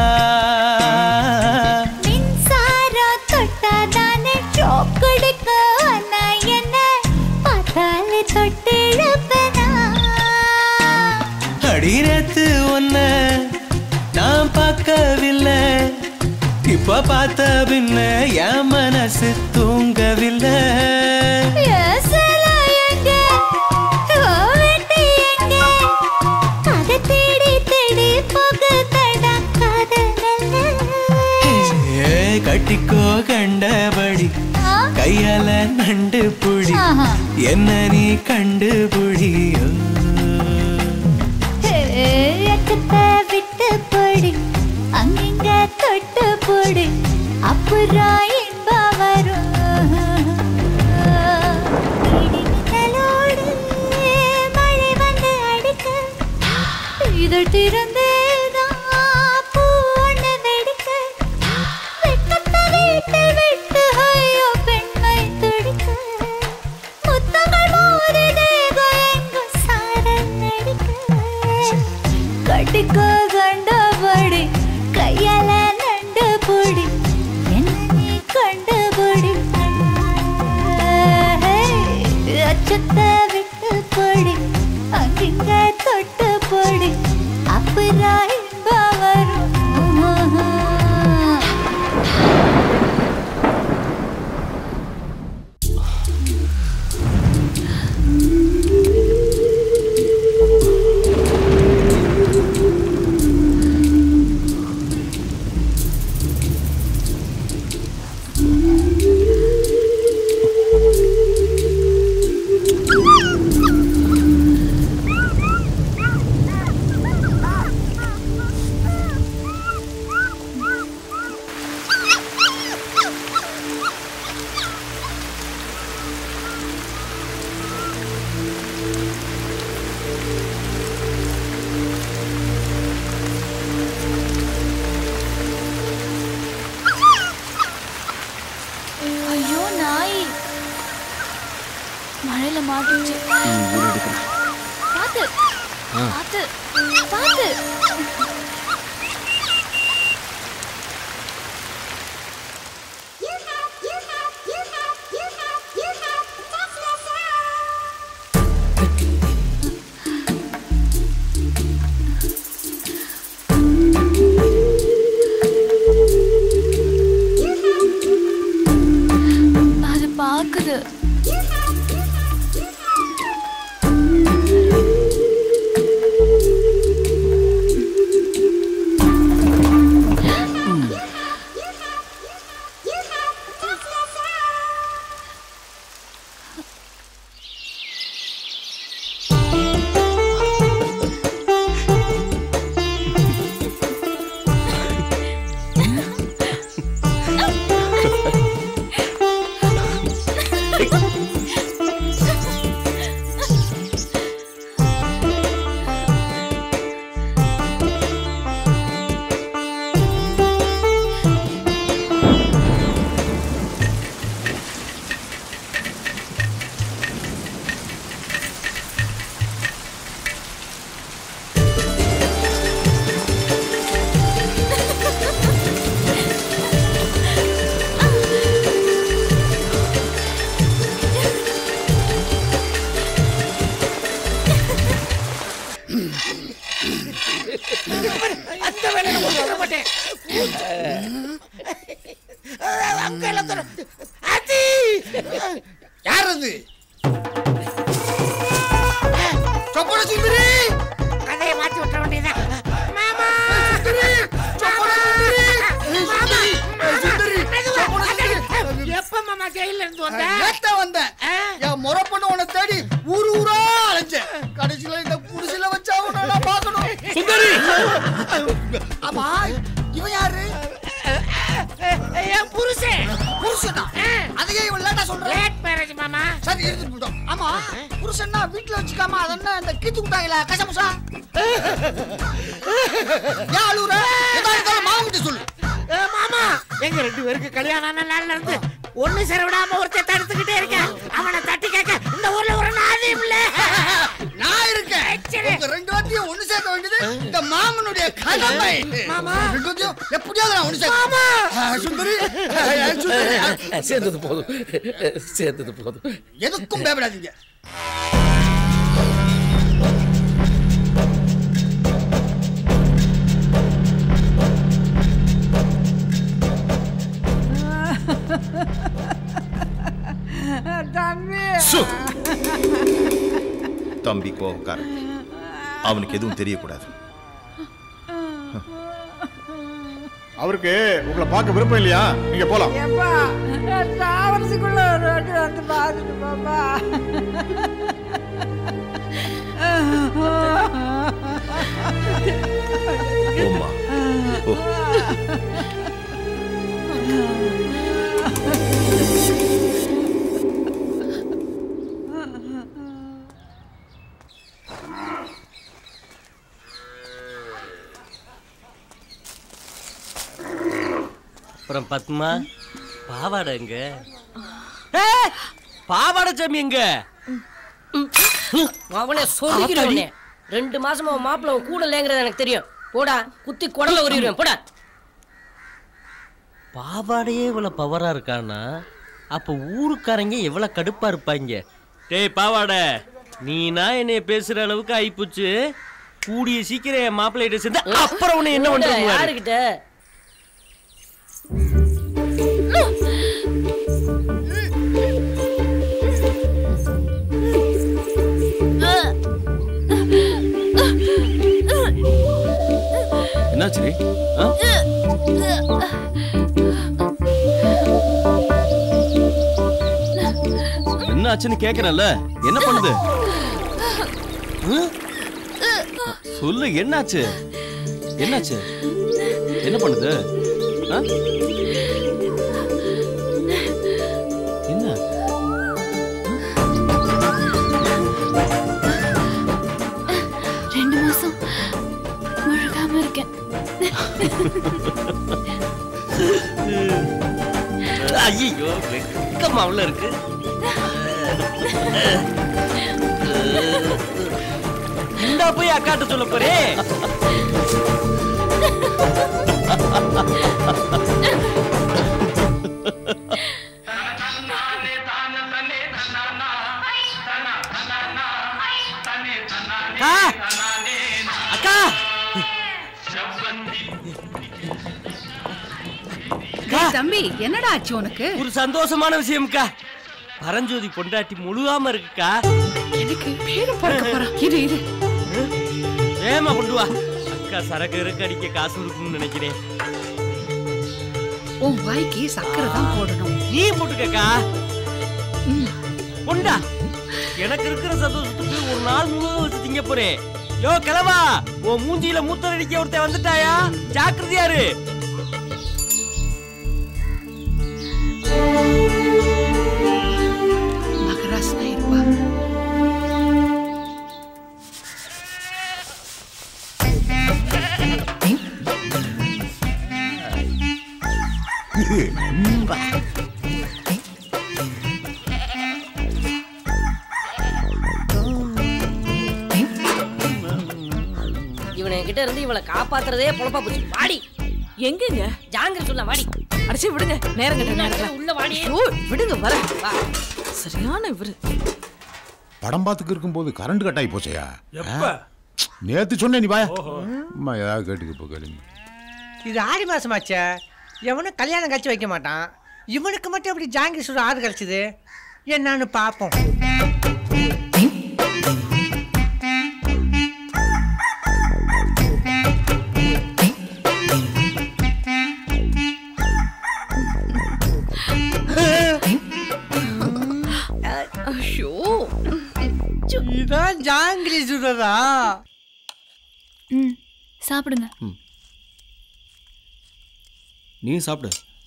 தான் மின்சாரம் தொட்டாதானே ஷாக் கொடுக்க ஆனா என்ன பார்த்தாலே தொட்டிழப்பனா அடிரத்து ஒன்ன நான் பார்க்கவில்லை இப்ப பார்த்த பின்ன என் மனசு தூங்கவில்லை ஏசல எங்க ஓ வெட்டி எங்க அதை தேடி தேடி போகுதடா காதல் ஏ, கட்டிக்கோ கண்டபடி கையால நண்டு புடி ஆஹா. என்ன நீ கண்டுபிடியோ அச்சத்தை விட்டு போடி அங்கிங்க தொட்டு போடி அப்புறம் இன்பம் வரும் இடி மின்னலோடு மழை வந்து அடிக்க இதழ் திறந்தேதான் பூ ஒண்ணு வெடிக்க வெட்கத்தை வீட்டில் விட்டு ஐயோ பெண்மை துடிக்க முத்தங்கள் மோதி தேகம் எங்கும் சாரல் நடிக்க கட்டிக்கோ கண்டபடி கையால நண்டு பொடி என்ன நீ கண்டுபிடி அச்சத்தை விட்டு பொடி அங்கிங்க தொட்டு பொடி அப்புறம் இன்பம் வரும் ஐயோ நாய் மழையில மாட்டுச்சு பாத்து ஆ. பாத்து பாத்து அது பாக்குது மாட்டேன் அங்க எல்லாம் தொட- ஆச்சி! யார் அது சொப்பன சுந்தரி கதையை மாத்தி விட்டுற வேண்டியதான் மாமா எப்ப மாமா ஜெயில இருந்து வந்த நேத்த வந்தேன் என் முறை பொண்ணு உன்னை தேடி ஊரு ஊரா அலைஞ்சேன் கடைசியில இந்த குடிசையில வச்சா உன்னை நான் பார்க்கணும் சுந்தரி! ஆமா இவன் யாரு என் புருஷன் புருஷனா அதையே இவன் லேட்டா சொல்றேன் லேட் மேரேஜ் மாமா சரி இருந்து போட்டோம் ஆமா புருஷன்னா வீட்டுல வச்சுக்காம அது என்ன இந்த கீத்து விட்டாங்களா கசமுசா ஏன் அழுகுற எதா இருந்தாலும் மாவு கிட்ட சொல்லு ஏ, மாமா எங்க ரெண்டு பேருக்கு கல்யாணம் ஆன நாள்ல இருந்து ஒண்ணு சேர விடாம ஒருத்தர் தடுத்துக்கிட்டே இருக்கேன் அவனை தட்டி கேட்க இந்த ஊர்ல ஒரு நாதியும் இல்ல நான் இருக்கேன் உங்க ரெண்டு வார்த்தையும் ஒண்ணு சேர்க்க வேண்டியது இந்த மாமனுடைய கடமை மாமா. ரெண்டு வார்த்தையும் எப்படியாவது நான் ஒண்ணு சேர்க்க மாமா. ஆ, சுந்தரி ஆ, சுந்தரி சேர்ந்தது போதும் சேர்ந்தது போதும் எதுக்கும் பயப்படாதீங்க தம்பி சு! தம்பி கோபக்காரன் அவனுக்கு எதுவும் தெரியக்கூடாது அவருக்கு உங்களை பார்க்க விருப்பம் இல்லையா நீங்க போலாம் ஏப்பா சாவரத்துக்குள்ள ஒரு வாட்டி வந்து பார்த்துட்டு பாப்பா ஓம்மா ஓ அப்புறம் பத்மா பாவாடை எங்க பாவாடை சாமி எங்க அவனே சொல்லிக்கிறவனே ரெண்டு மாசமா உன் மாப்பிள்ள உன் கூட இல்லைங்கிறது எனக்கு தெரியும் போடா குத்தி குடல உரிடுவேன் போடா பாவாடையே இவ்வளவு பவரா இருக்கானா அப்ப ஊருக்காரங்க எவ்வளவு கடுப்பா இருப்பாங்க டேய் பாவாடை நீனா என்னைய பேசுற அளவுக்கு ஆயிப்போச்சு கூடிய சீக்கிரம் என் மாப்பிள்ளைகிட்ட சேர்ந்து அப்புறம் உன்னை என்ன போடா, பண்றது யாருகிட்ட என்னாச்சு ஆ? என்ன ஆச்சுன்னு கேக்குறேன்ல என்ன பண்ணுது ம்? சொல்லு என்னாச்சு என்னாச்சு என்ன பண்ணுது ஆ? என்ன ரெண்டு மாசம் முழுகாம இருக்கேன் ஐயோ வெக்கமா உள்ள இருக்கு இந்தா போய் அக்காட்ட சொல்ல போறே அக்கா அக்கா டேய் தம்பி என்னடா ஆச்சு உனக்கு ஒரு சந்தோஷமான விஷயம்க்கா பரஞ்சோதி பொண்டாட்டி முழுகாம இருக்குக்கா எனக்கு பேரு பிறக்க போறான் இரு இரு ஏமா கொண்டு வா அக்கா சரக்கு இருக்கு அடிக்க காசு இருக்கும்னு நினைக்கிறேன் உன் வாய்க்கு சக்கரை தான் போடணும் நீ போட்டுக்கக்கா கொண்டா எனக்கு இருக்கிற சந்தோஷத்துக்கு ஒரு நாள் முழுவதும் வச்சு திங்க போறேன் யோ கிளவா உன் மூஞ்சியில மூத்தர் அடிக்க ஒருத்தன் வந்துட்டாயா ஜாக்கிரதையாரு மகராசனா இருப்பா இவனை என்கிட்ட இருந்து இவளை காப்பாத்துறதே பொழப்பா போச்சு வாடி எங்கங்க ஜாங்கிர சொல்ல வாடி அடிச்சு விடுங்க நேரம் கட்ட நேரத்துல உள்ள வாடி ஐயோ, விடுங்க வர சரியான இவரு படம் பார்த்துக்கு இருக்கும்போது கரண்ட் கட் ஆகி போச்சையா எப்ப? நேத்து சொன்னேன் நீ பாயா ஓஹோ. அம்மா ஏதாவது கேட்டுக்கு இப்போ கேளுங்க இது ஆடி மாசமாச்சே எவனும் கல்யாணம் கழிச்சு வைக்க மாட்டான் இவனுக்கு மட்டும் எப்படி ஜாங்கிரி சுட ஆறு கழிச்சுது என்னன்னு பார்ப்போம் ஐயோ இதான் ஜாங்கிரி சுடுறதா ம் சாப்பிடுங்க நீ சாப்பிடு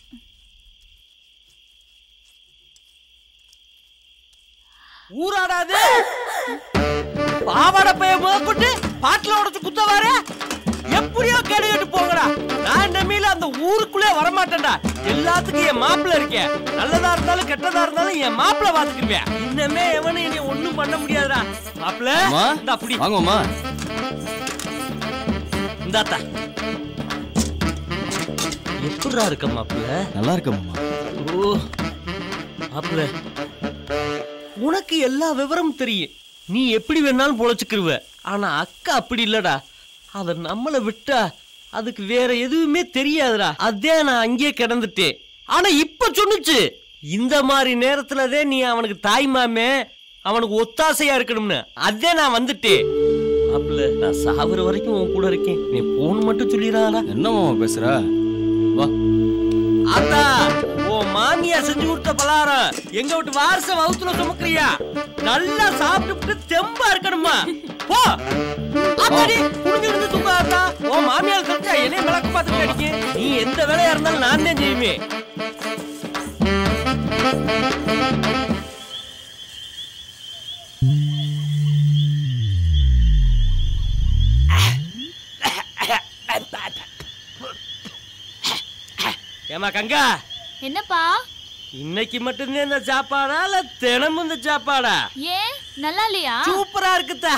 ஊராடாது பாவாடை பைய முதற்கொண்டு பாட்டில் உடச்சு குத்த வர எப்படியோ கேடு கேட்டு போங்கடா நான் இனிமேல அந்த ஊருக்குள்ளே வரமாட்டேன்டா எல்லாத்துக்கும் என் மாப்பிள்ள இருக்கேன் நல்லதா இருந்தாலும் கெட்டதா இருந்தாலும் என் மாப்பிள்ள பாத்துக்கிருவேன் இன்னமே எவனும் இனி ஒண்ணும் பண்ண முடியாதுடா மாப்பிள்ள அம்மா இந்த அப்படி வாங்கம்மா இந்தாத்தா எப்படிடா இருக்க மாப்பிள்ள நல்லா இருக்கம்மா ஓ மாப்பிள்ள உனக்கு எல்லா விவரமும் தெரியும் நீ எப்படி வேணாலும் பொழைச்சுக்கிருவ ஆனா அக்கா அப்படி இல்லடா அத நம்மள விட்டா அதுக்கு வேற எதுவுமே தெரியாதுடா அதே நான் அங்கேயே கிடந்துட்டேன் ஆனா இப்ப சொன்னுச்சு இந்த மாதிரி நேரத்துலதே நீ அவனுக்கு தாய் மாமே அவனுக்கு ஒத்தாசையா இருக்கணும்னு அதே நான் வந்துட்டேன் மாப்பிள்ள நான் சாகுற வரைக்கும் உன் கூட இருக்கேன் நீ போன் மட்டும் சொல்லிடாடா என்னம்மா பேசுற வா அத்தா ஓ மாமியா செஞ்சு கொடுத்த பலகாரம் எங்க விட்டு வாரச வவுத்துல சுமக்குறியா நல்லா சாப்பிட்டு தெம்பா இருக்கணுமா போ அப்படி புடிஞ்சு இருந்து தூங்காதா ஓ மாமியார் செஞ்சா என்னைய விளக்கு பார்த்துட்டு அடிக்க நீ எந்த வேலையா இருந்தாலும் நான் தான் செய்வேன் ஏமா கங்கா என்னப்பா இன்னைக்கு மட்டும்தான் இந்த சாப்பாடா இல்ல தினமும் இந்த சாப்பாடா ஏன் நல்லா இல்லையா சூப்பரா இருக்குதா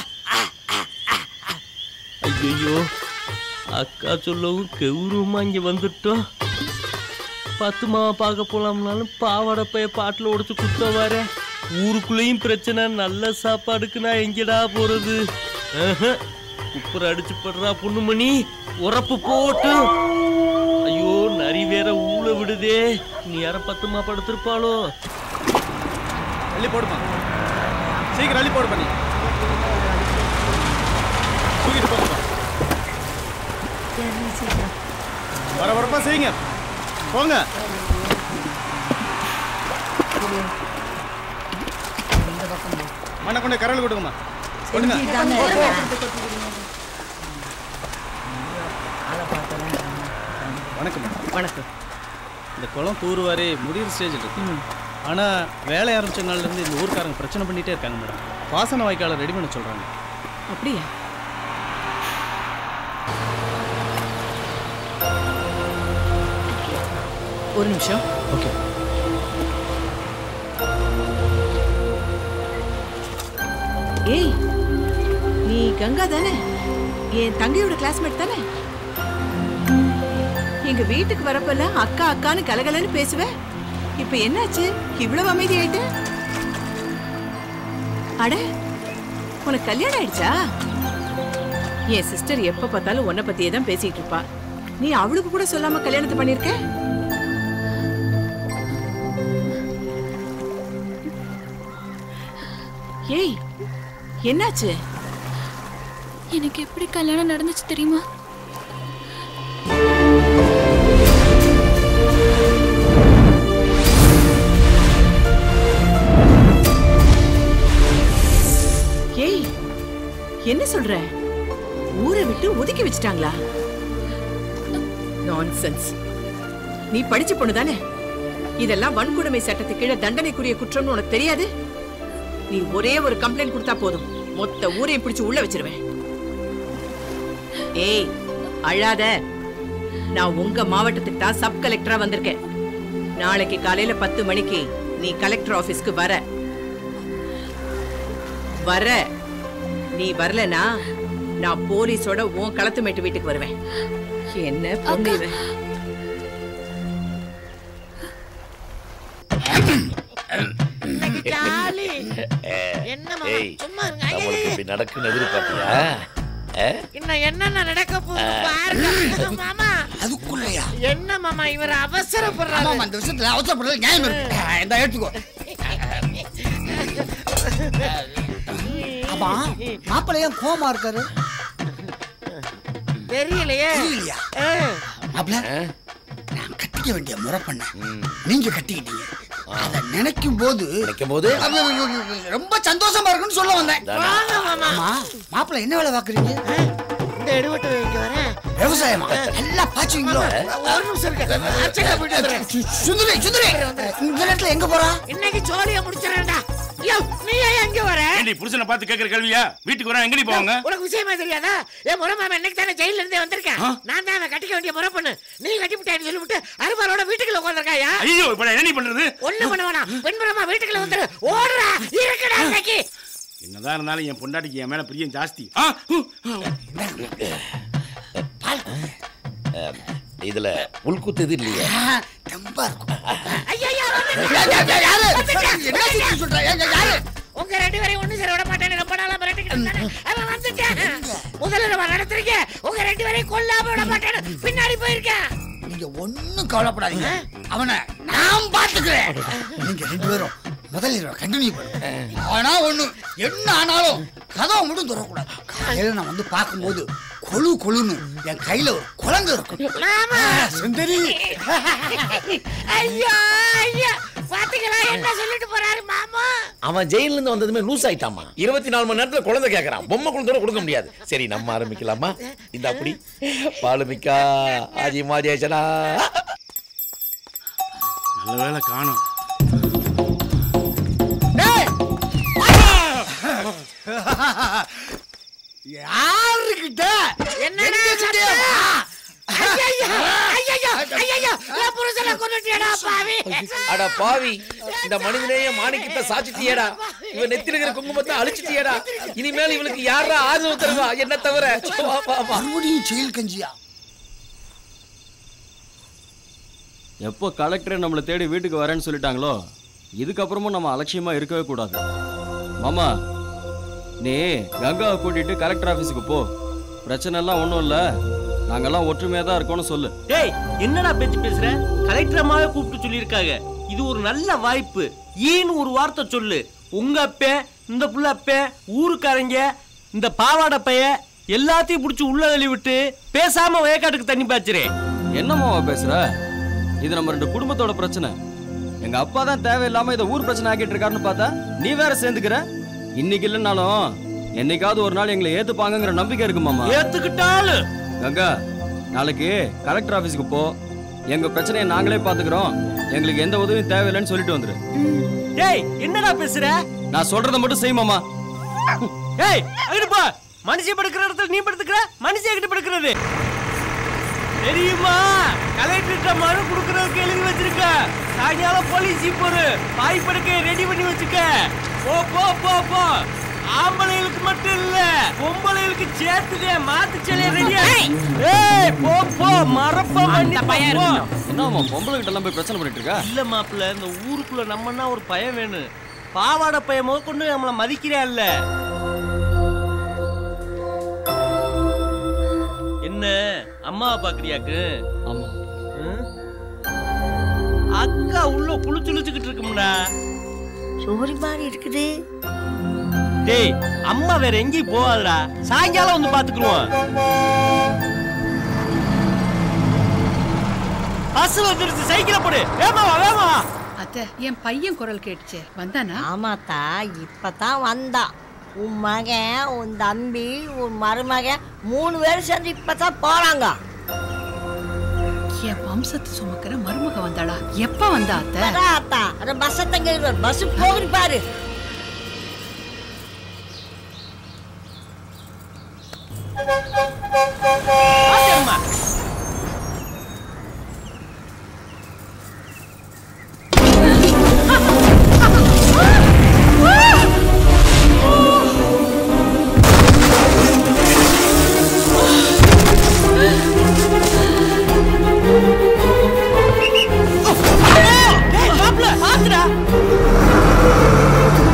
ஐயோ அக்கா சொல்லவும் கௌரவமா இங்க வந்துட்டோம் பத்து மாவை பார்க்க போலாம்னாலும் பாவாடை பைய பாட்டில் உடைச்சு குத்த வர ஊருக்குள்ளேயும் பிரச்சனை நல்ல சாப்பாடுக்கு நான் எங்கடா போறது ஆஹா, குப்புற அடிச்சு படுறா பொண்ணுமணி உரப்பு போட்டு ஐயோ நரி வேற ஊழ விடுதே நீ யார பத்துமா படுத்திருப்பாளோ அள்ளி போடுமா சீக்கிரம் அள்ளி போடு பண்ணி தூக்கிட்டு போங்கப்பா வர வரப்பா செய்யுங்க போங்க மண்ணை கொண்டு கரல் கொடுங்கம்மா கொடுங்க போ, போ. வணக்கம் வணக்கம் இந்த குளம் தூர்வாரி முடியிற ஸ்டேஜில் இருக்கு ஆனால் வேலை ஆரம்பிச்ச நாள்ல இருந்து இந்த ஊர்க்காரங்க பிரச்சனை பண்ணிட்டே இருக்காங்க மேடம் பாசன வாய்க்காலை ரெடி பண்ண சொல்கிறாங்க அப்படியா ஒரு நிமிஷம் ஓகே ஏய் நீ கங்கா தானே என் தங்கையோட கிளாஸ்மேட் தானே எங்க வீட்டுக்கு வரப்பெல்லாம் அக்கா அக்கான்னு கலகலன்னு பேசுவ இப்ப என்னாச்சு இவ்வளவு அமைதி ஆயிட்ட அட உனக்கு கல்யாணம் ஆயிடுச்சா என் சிஸ்டர் எப்ப பார்த்தாலும் உன்னை பத்தியே தான் பேசிட்டு இருப்பா நீ அவளுக்கு கூட சொல்லாம கல்யாணத்தை பண்ணிருக்க ஏய் என்னாச்சு எனக்கு எப்படி கல்யாணம் நடந்துச்சு தெரியுமா ஏய் என்ன சொல்ற ஊரை விட்டு ஒதுக்கி வச்சிட்டாங்களா நான்சென்ஸ் நீ படிச்ச பொண்ணு தானே இதெல்லாம் வன்கொடுமை சட்டத்துக்கு கீழே தண்டனைக்குரிய குற்றம்னு உனக்கு தெரியாது நீ ஒரே ஒரு கம்ப்ளைண்ட் கொடுத்தா போதும் மொத்த ஊரையும் பிடிச்சு உள்ள வச்சிருவேன் ஏய் அழாத நான் உங்க மாவட்டத்துக்கு தான் சப் கலெக்டரா வந்திருக்கேன் நாளைக்கு காலையில பத்து மணிக்கு நீ கலெக்டர் ஆபீஸ்க்கு வர வர நீ வரலனா நான் போலீஸோட உன் களத்து மேட்டு வீட்டுக்கு வருவேன் என்ன பொண்ணு இவ? ஜாலி. என்னம்மா, சும்மா இருங்க. ஐயே, நம்மளுக்கு இப்படி நடக்குன்னு எதிர்பார்த்தியா ஆ? இன்னும் என்னென்ன நடக்க போகுது பாருங்க மாமா அதுக்குள்ளயா என்ன மாமா இவர் அவசரப்படுறாரு ஆமாம் அந்த விஷயத்துல அவசரப்படுறது நியாயம் இருக்கு இந்த எடுத்துக்கோ ஆமா மாப்பிள்ளை ஏன் கோமா இருக்காரு தெரியலையே தெரியலையா? மாப்பிள்ள நான் கட்டிக்க வேண்டிய முறை பண்ணேன் நீங்க கட்டிக்கிட்டீங்க அத நினைக்கும் போது நினைக்கும் போது? அது ரொம்ப சந்தோஷமா இருக்குன்னு சொல்ல வந்தேன் வாங்க மாமா. ஆமா மாப்பிள்ளை என்ன வேலை பாக்குறீங்க இந்த எடுவட்டு வைக்க வரேன் விவசாயமா நல்லா பாய்ச்சுவீங்களோ ஒரு நிமிஷம் இருக்க அர்ச்சனை போயிட்டு வந்துடுறேன் சுந்தரி சுந்தரி இந்த நேரத்துல எங்க போறா இன்னைக்கு ஜோலியா முடிச்சிடறேன்டா யோ நீ ஏன் எங்க வர ஏண்டி புருஷனை பார்த்து கேட்கிற கேள்வியா வீட்டுக்கு வரேன் எங்கடி போவாங்க உனக்கு விஷயமா தெரியாதா என் முறை மாமன் இன்னைக்கு தானே ஜெயில இருந்தே வந்திருக்கேன் நான் தான் அவன் கட்டிக்க வேண்டிய முறை பண்ணு நீ கட்டிவிட்டான்னு சொல்லிவிட்டு அருவாரோட வீட்டுக்குள்ள உட்காந்துருக்காயா ஐயோ இப்ப நான் என்ன பண்றது ஒண்ணு பண்ண வேணாம் பெண்புறமா வீட்டுக்குள்ள வந்துரு ஓடுறா இருக்கடா இன்னைக்கு என்னதான் இருந்தாலும் என் பொண்டாட்டிக்கு என் மேல பிரியம் ஜாஸ்தி ஆ, ஹு, இதுல உள்குத்து இது இல்லையா தெம்பா இருக்கும் ஐயா யாரு? என்ன சிரிச்சு சொல்ற? ஏங்க, யாரு? உங்க ரெண்டு பேரையும் ஒண்ணு சேர விட மாட்டேன்னு ரொம்ப நாளா மிரட்டிக்கிட்டு இருந்தானே. அவன் வந்துட்டான் முதல்ல நம்ம நடத்துறீங்க உங்க ரெண்டு பேரையும் கொல்லாம விட மாட்டேன்னு பின்னாடி போயிருக்கேன் நீங்க ஒண்ணும் கவலைப்படாதீங்க அவனை நான் பாத்துக்கிறேன் நீங்க ரெண்டு பேரும் முதல்ல கண்டினியூ பண்ணுங்க ஆனா ஒண்ணு என்ன ஆனாலும் கதவை மட்டும் திறக்கக்கூடாது காலையில நான் வந்து பார்க்கும்போது கொழு கொழுன்னு என் கையில ஒரு குழந்தை இருக்கும் மாமா சுந்தரி ஐயா ஐயா பாத்தீங்களா என்ன சொல்லிட்டு போறாரு மாமா அவன் ஜெயில இருந்து வந்ததுமே லூஸ் ஆயிட்டாமா இருபத்தி நாலு மணி நேரத்துல குழந்தை கேக்குறான் பொம்மை குழந்தை கொடுக்க முடியாது சரி நம்ம ஆரம்பிக்கலாமா இந்த அப்படி பாலுமிக்கா ஆஜி மாஜேசனா நல்ல வேலை காணும் யாருக்கிட்ட என்னடா எங்ககிட்டயா? ஐயா ஐயா ஐயா என் புருஷனை கொண்டுட்டியடா பாவி அட பாவி இந்த மனிதனைய மாணிக்கத்தை சாச்சிட்டியேடா இவன் நெத்தில இருக்கிற குங்குமத்தை அழிச்சிட்டியேடா இனிமேல் இவளுக்கு யாரா ஆதரவு தருவா என்ன தவிர வா, வா, வா. மறுபடியும் செயல் கஞ்சியா எப்போ கலெக்டர் நம்மளை தேடி வீட்டுக்கு வரேன்னு சொல்லிட்டாங்களோ இதுக்கப்புறமும் நம்ம அலட்சியமா இருக்கவே கூடாது மாமா நீ கங்காவை கூட்டிட்டு கலெக்டர் ஆஃபீஸுக்கு போ பிரச்சனை எல்லாம் ஒன்றும் இல்லை நாங்கெல்லாம் ஒற்றுமையாக தான் இருக்கோம்னு சொல்லு டேய் என்னடா பேச்சு பேசுற கலெக்டர் அம்மாவே கூப்பிட்டு சொல்லியிருக்காங்க இது ஒரு நல்ல வாய்ப்பு ஈன்னு ஒரு வார்த்தை சொல்லு உங்க அப்ப இந்த புள்ள அப்ப ஊருக்காரங்க இந்த பாவாடை பைய எல்லாத்தையும் பிடிச்சி உள்ள தள்ளி விட்டு பேசாம வயக்காட்டுக்கு தண்ணி பாய்ச்சிரே என்னம்மாவா பேசுற இது நம்ம ரெண்டு குடும்பத்தோட பிரச்சனை எங்க அப்பா தான் தேவையில்லாம இதை ஊர் பிரச்சனை ஆக்கிட்டு இருக்காருன்னு பார்த்தா நீ வேற சேர்ந்துக்கிற இன்னைக்கு இல்லைனாலும் என்னைக்காவது ஒரு நாள் எங்களை ஏத்துப்பாங்கங்கிற நம்பிக்கை இருக்கு மாமா ஏத்துக்கிட்டாலும் கங்கா நாளைக்கு கலெக்டர் ஆபீஸ்க்கு போ எங்க பிரச்சனையை நாங்களே பாத்துக்கிறோம் எங்களுக்கு எந்த உதவியும் தேவையில்லைன்னு சொல்லிட்டு வந்துரு டேய் என்னடா பேசுற நான் சொல்றதை மட்டும் செய் மாமா ஏய் அங்கிட்டு போ மனுஷன் படுக்கிற இடத்துல நீ படுத்துக்கிற மனுஷன் எங்கிட்ட படுக்கிறது தெரியுமா கலெக்டர்கிட்ட மனு கொடுக்கறதுக்கு எழுதி வச்சிருக்க சாயங்காலம் போலீஸ் ஜீப் பாய் படுக்கையை ரெடி பண்ணி வச்சுக்க போ போ போ போ ஆம்பளைகளுக்கு மட்டும் இல்ல பொம்பளைகளுக்கு சேர்த்துதே மாத்து சிலைய ரெடியா ஏய் போ போ மறப்ப பண்ணி பையன் என்னம்மா பொம்பளை கிட்ட எல்லாம் போய் பிரச்சனை பண்ணிட்டு இருக்கா இல்ல மாப்பிள்ள இந்த ஊருக்குள்ள நம்மன்னா ஒரு பயம் வேணும் பாவாடை பையன் முதற்கொண்டு நம்மள மதிக்கிறா இல்ல என்ன அம்மாவை பாக்குறியாக்கு ஆமா அக்கா உள்ள குளிச்சு குளிச்சுக்கிட்டு இருக்கும்டா சோரி மாதிரி இருக்குது டேய் அம்மா வேற எங்கேயும் போகாதடா சாயங்காலம் வந்து பாத்துக்குருவோம் பஸ் வந்துருச்சு சைக்கிள போடு வேமா வேமா அத்தை என் பையன் குரல் கேட்டுச்சே வந்தானா ஆமாத்தா இப்பதான் வந்தா உன் மகன் உன் தம்பி உன் மருமகன் மூணு பேரும் சேர்ந்து இப்பதான் போறாங்க என் வம்சத்தை சுமக்கிற மருமக வந்தாளா எப்ப வந்தா அத்தை இப்பதான் அத்தா அந்த பஸ் தங்க பஸ் போகுது பாரு டேய் மாப்ள பாத்துடா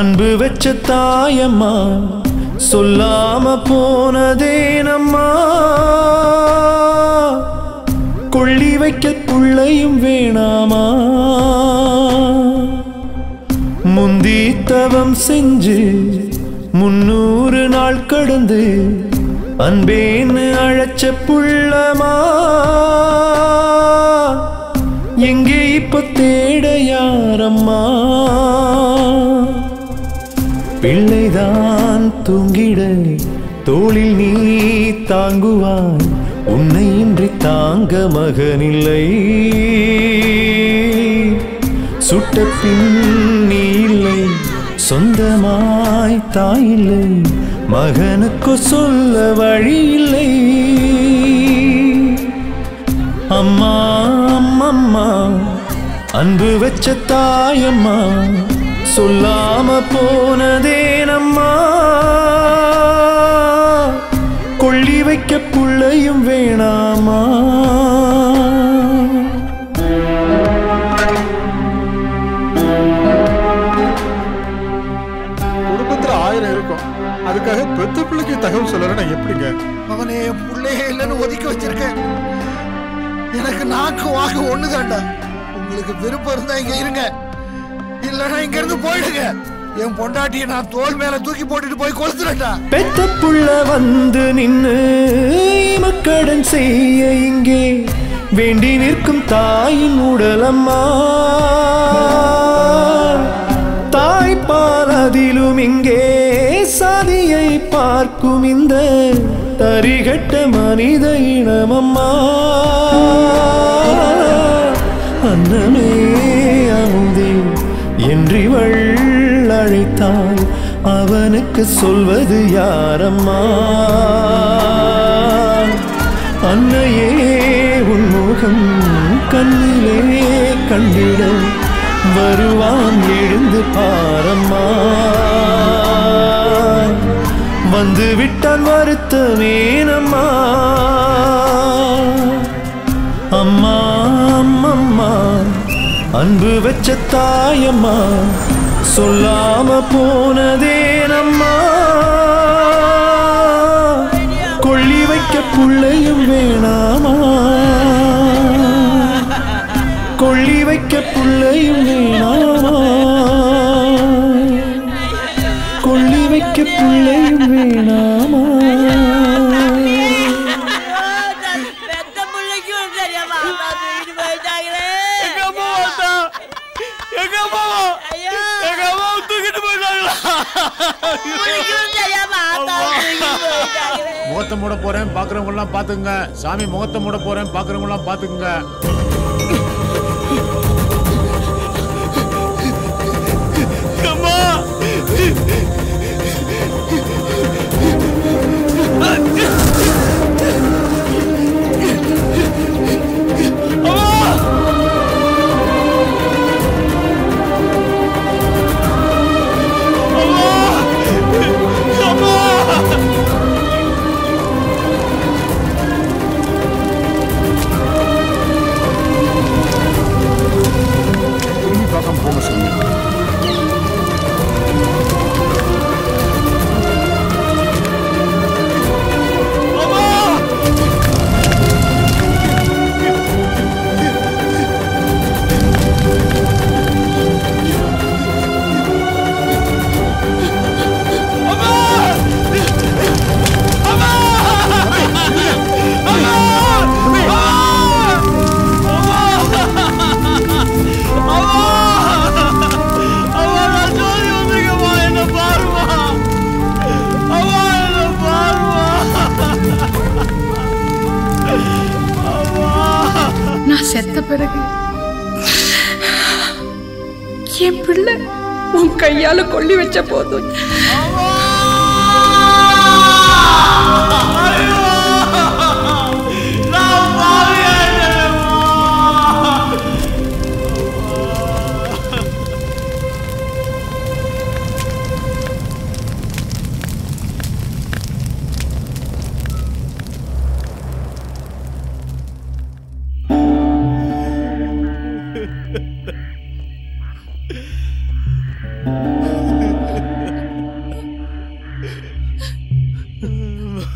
அன்பு வச்ச தாயம்மா சொல்லாம போனதேனம்மா கொள்ளி வைக்க புள்ளையும் வேணாமா முந்தி தவம் செஞ்சு முன்னூறு நாள் கடந்து அன்பேன்னு அழைச்ச புள்ளமா எங்கே இப்ப தேட யாரம்மா பிள்ளைதான் தூங்கிட தோளில் நீ தாங்குவாய் உன்னை இன்றி தாங்க மகனில்லை சுட்ட பின் நீ இல்லை சொந்தமாய் தாயில்லை மகனுக்கு சொல்ல வழி இல்லை அம்மா அம்மம்மா அன்பு வச்ச தாயம்மா சொல்லாம போனதேனம்மா கொள்ளி வைக்க புள்ளையும் வேணாமா குடும்பத்துல ஆயிரம் இருக்கும் அதுக்காக பெத்த பிள்ளைக்கு தகவல் சொல்லறேன்னா எப்படிங்க அவனை என் பிள்ளையே இல்லைன்னு ஒதுக்கி வச்சிருக்கேன் எனக்கு நாக்கு வாக்கு ஒண்ணுதான்டா உங்களுக்கு விருப்பம் இருந்தா இங்க இருங்க இல்லைன்னா இங்க இருந்து போயிடுங்க என் பொண்டாட்டியை நான் தோல் மேல தூக்கி போட்டுட்டு போய் கொளுத்துறேன்டா பெத்த புள்ள வந்து நின்னு மக்கடன் செய்ய இங்கே வேண்டி நிற்கும் தாயின் உடலம்மா தாய்ப்பால் அதிலும் இங்கே சாதியை பார்க்கும் இந்த தரிகட்ட மனித இனமம்மா அன்னமே அமுதே என்றிவள் அழைத்தாள் அவனுக்கு சொல்வது யாரம்மா அன்னையே உன்முகம் கண்ணிலே கண்டிட வருவான் எழுந்து பாரம்மா வந்து விட்டான் வருத்தமேனம்மா அம்மா அம்மம்மா அன்பு வச்ச தாயம்மா சொல்லாம போனதேனம்மா கொள்ளி வைக்க புள்ளையும் வேணாமா கொள்ளி வைக்க புள்ளையும் வேணாமா கொள்ளி வைக்க புள்ளையும் வேணாமா பெத்த பிள்ளைக்கும் தெரியாம அம்மா தூக்கிட்டு போயிட்டாங்களே எங்க அம்மா வந்தா எங்க அம்மா எங்க அம்மா தூக்கிட்டு போயிட்டாங்களா பிள்ளைக்கும் தெரியாம ஆத்தா தூக்கிட்டு போயிட்டாங்களே முகத்தை மூட போறேன் பாக்குறவங்க எல்லாம் பாத்துங்க சாமி முகத்தை மூட போறேன் பாக்குறவங்க எல்லாம் பாத்துக்குங்க அம்மா திரும்பி பார்க்காம போங்க சாமி நான் செத்த பிறகு என் பிள்ளை உன் கையால கொள்ளி வச்ச போதும்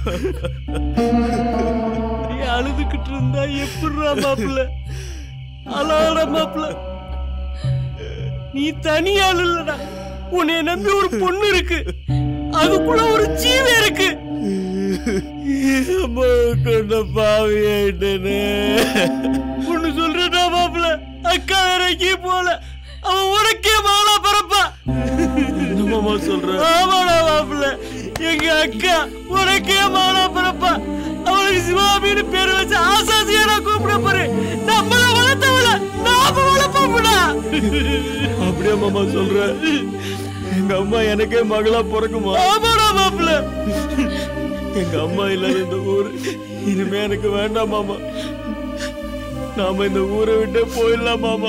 நீ அழுதுகிட்டு இருந்தா எப்படிடா மாப்பிள்ள அழாட மாப்பிள்ள நீ தனியாள் இல்லடா உன்னை நம்பி ஒரு பொண்ணு இருக்கு அதுக்குள்ள ஒரு ஜீவ இருக்கு அம்மா கொண்ட பாவி ஆயிட்டனே ஒண்ணு சொல்றா மாப்பிள்ள அக்கா வேற எங்கேயும் போல அவன் உனக்கே மாலா பரப்பா என்னமாமா சொல்ற ஆமாடா மாப்பிள்ள எங்க அக்கா உனக்கே மாலா பரப்பா அவளுக்கு சிவாமின்னு பேர் வச்சு ஆசாசியா நான் கூப்பிட போறேன் நம்மள வளர்த்தவள நாம வளர்ப்போம்டா அப்படியே மாமா சொல்ற எங்க அம்மா எனக்கே மகளா பிறக்குமா ஆமாடா மாப்பிள்ள எங்க அம்மா இல்லாத இந்த ஊர் இனிமே எனக்கு வேண்டாம் மாமா நாம இந்த ஊரை விட்டு போயிடலாம் மாமா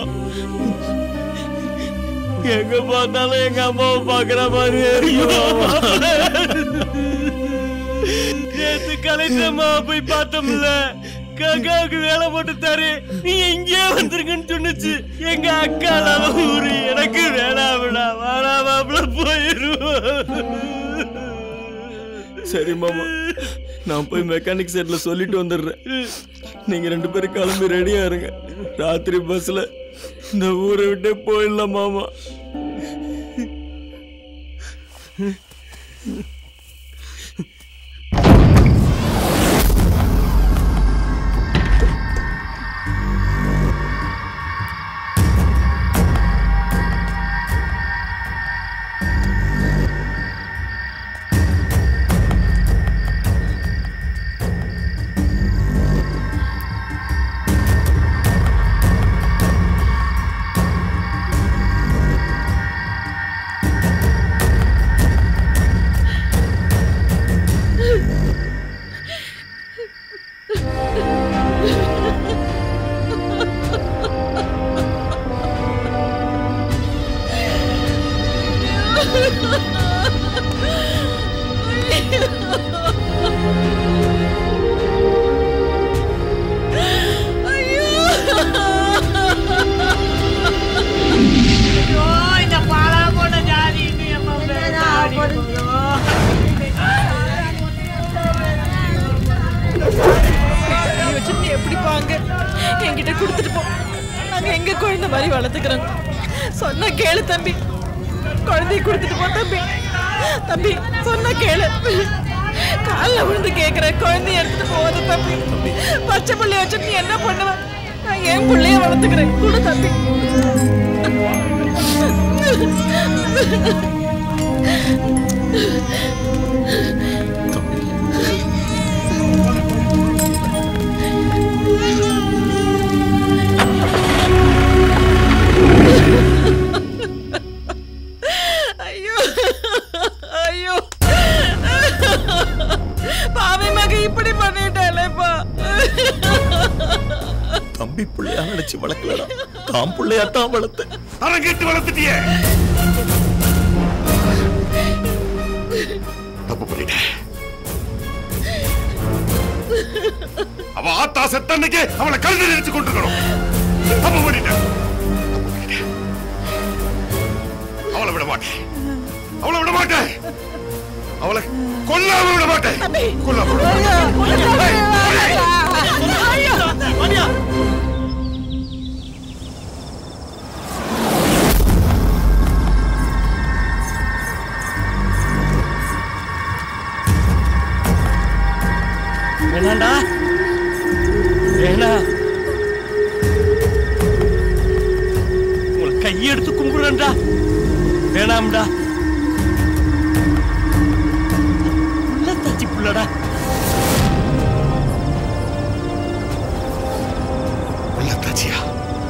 எங்க பார்த்தாலும் எங்க அம்மாவை பாக்குற மாதிரியே இருக்கு மாமா. நேத்து கலெக்டர்மா போய் பார்த்தோம்ல கங்காவுக்கு வேலை போட்டு தரு நீ எங்கேயே வந்திருக்குன்னு சொன்னுச்சு எங்க அக்கா இல்லாத ஊரு எனக்கு வேணாம்டா வாடா மாப்பிள போயிருவோம் சரி மாமா நான் போய் மெக்கானிக் செட்ல சொல்லிட்டு வந்துடுறேன் நீங்க ரெண்டு பேரும் கிளம்பி ரெடியா இருங்க ராத்திரி பஸ்ல இந்த ஊரை விட்டே போயிடலாம் மாமா ஐயோ, இந்த பாலா போன ஜாதி இன்னும் எம்மா மேல தாடி வச்சு நீ எப்படி பாங்க என்கிட்ட கொடுத்துட்டு போ நாங்க எங்க குழந்தை மாதிரி வளர்த்துக்கிறோம் சொன்ன கேளு தம்பி குழந்தைய கொடுத்துட்டு போ தம்பி தம்பி சொன்ன கேளு காலில் விழுந்து கேட்குற குழந்தைய எடுத்துட்டு போகாத தம்பி பச்சை பிள்ளைய வச்சு நீ என்ன பண்ணுவ நான் என் பிள்ளைய வளர்த்துக்கிறேன் கொடு தம்பி ஐயோ ஐயோ பாவி மக இப்படி பண்ணிட்டாளேப்பா தம்பி பிள்ளையா நினைச்சு வளர்க்கலடா தாம் பிள்ளையாத்தான் வளர்த்தேன் அரங்கேட்டு வளர்த்துட்டியே தப்பு பண்ணிட்டேன் அவ ஆத்தா செத்தன்னைக்கு அவளை கழுதி நினைச்சு கொண்டிருக்கணும் தப்பு பண்ணிட்டேன் தப்பு பண்ணிட்டேன். அவளை விட மாட்டேன் அவளை விட மாட்டேன் அவளை கொல்லாம விட மாட்டேன் கொல்லாம விட மாட்டேன் வேணாண்டா வேணா உங்களை கையெடுத்து கும்பிடுறேன்டா வேணாம்டா உள்ள தச்சு புள்ளடா உள்ளத்தாச்சியா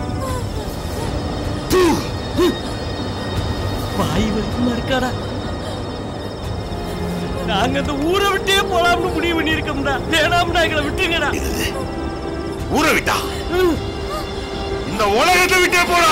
வாய் வரைக்கும் இருக்காடா நாங்க அந்த ஊரை விட்டே போலாம்னு முடிவு பண்ணியிருக்கோம்டா வேணாம்டா எங்களை விட்டுங்கடா ஊரை விட்டா இந்த உலகத்தை விட்டே போடா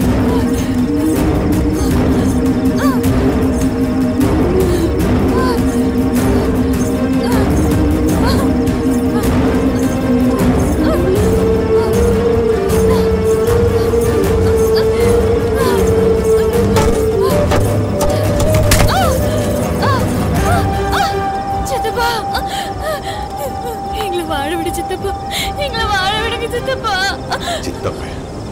Ah! சித்தப்பே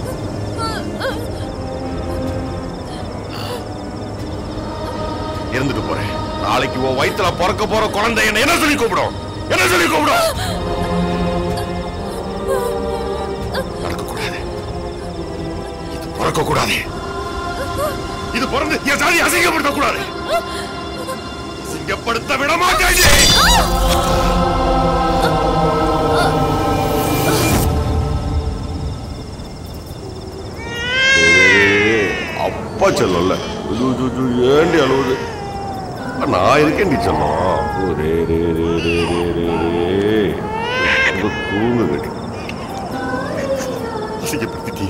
இருந்துட்டு போறேன் நாளைக்கு உன் வயித்துல பிறக்க போற குழந்தை என்ன என்ன சொல்லி கூப்பிடும் என்ன சொல்லி கூப்பிடும் நடக்கக்கூடாது இது பிறக்க கூடாது இது பிறந்து என் சாதி அசிங்கப்படுத்த கூடாது அசிங்கப்படுத்த விட மாட்டேன் அப்பா செல்லல ஏண்டி அழுவுது நான் இருக்கேன் செல்லம் ரே ரே ரே ரே ரே ரே ரே ரொம்ப தூங்கு கட்டி அசிங்கப்படுத்திட்டி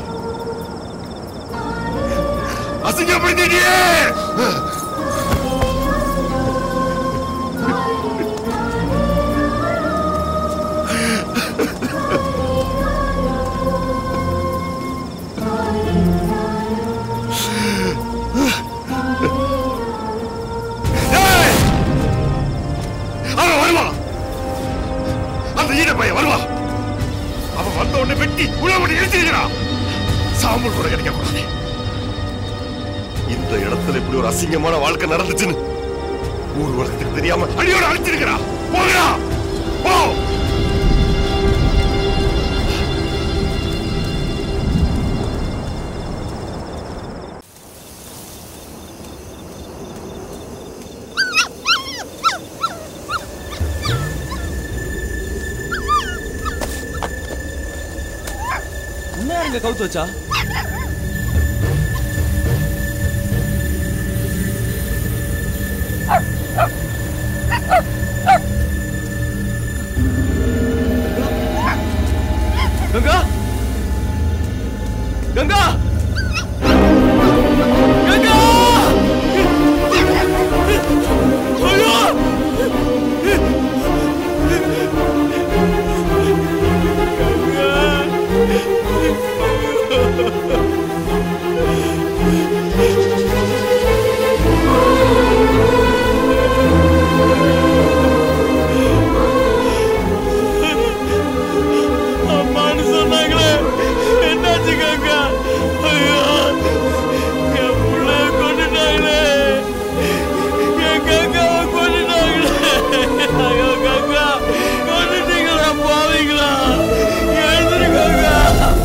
அசிங்கப்படுத்திட்டியே ஏய்! அவன் வருவான் அந்த ஈட பையன் வருவான் அவன் வந்த உடனே வெட்டி உழவனை எழுச்சிருக்கிறான் சாம்பல் கூட கிடைக்க கூடாது இந்த இடத்துல இப்படி ஒரு அசிங்கமான வாழ்க்கை நடந்துச்சுன்னு ஊர் உலகத்துக்கு தெரியாம அடியோட அழிச்சிருக்கிறான் போகிறா போ என்ன இங்க கவுத்து வச்சா கங்கா கங்கா கங்கா ஐயோ அம்மான்னு சொன்னாங்களே என்னாச்சு கங்கா ஐயோ என் புள்ளைய கொண்டுட்டாங்களே என் கங்காவை கொண்டுட்டாங்களே ஐயோ கங்கா கொண்டுட்டீங்களா பாவீங்களா எழுந்துரு கங்கா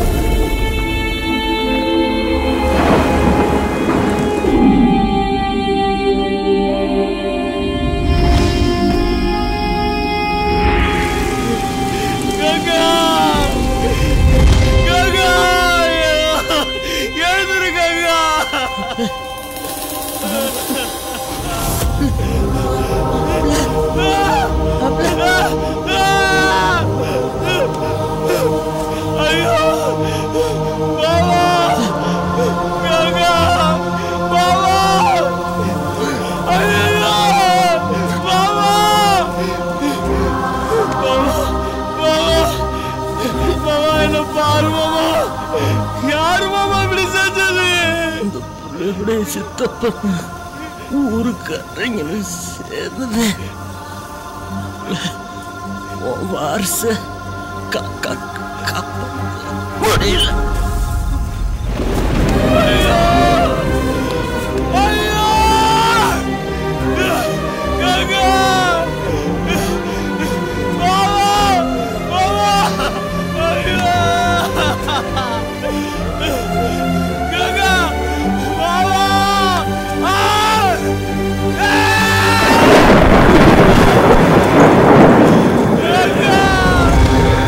கங்கா கங்கா எழுந்துரு கங்கா ஐயோ பாவா கங்கா பாவா ஐயோ பாவா பாவா பாவா மாமா என்ன பாரு மாமா யாரு மாமா இப்படி செஞ்சது இந்த பிள்ளையுடைய சித்தப்பன் ஊருக்காரங்க சேர்ந்து வாரிச காக்க காப்ப முடியல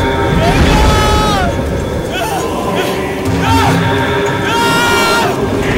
Ah!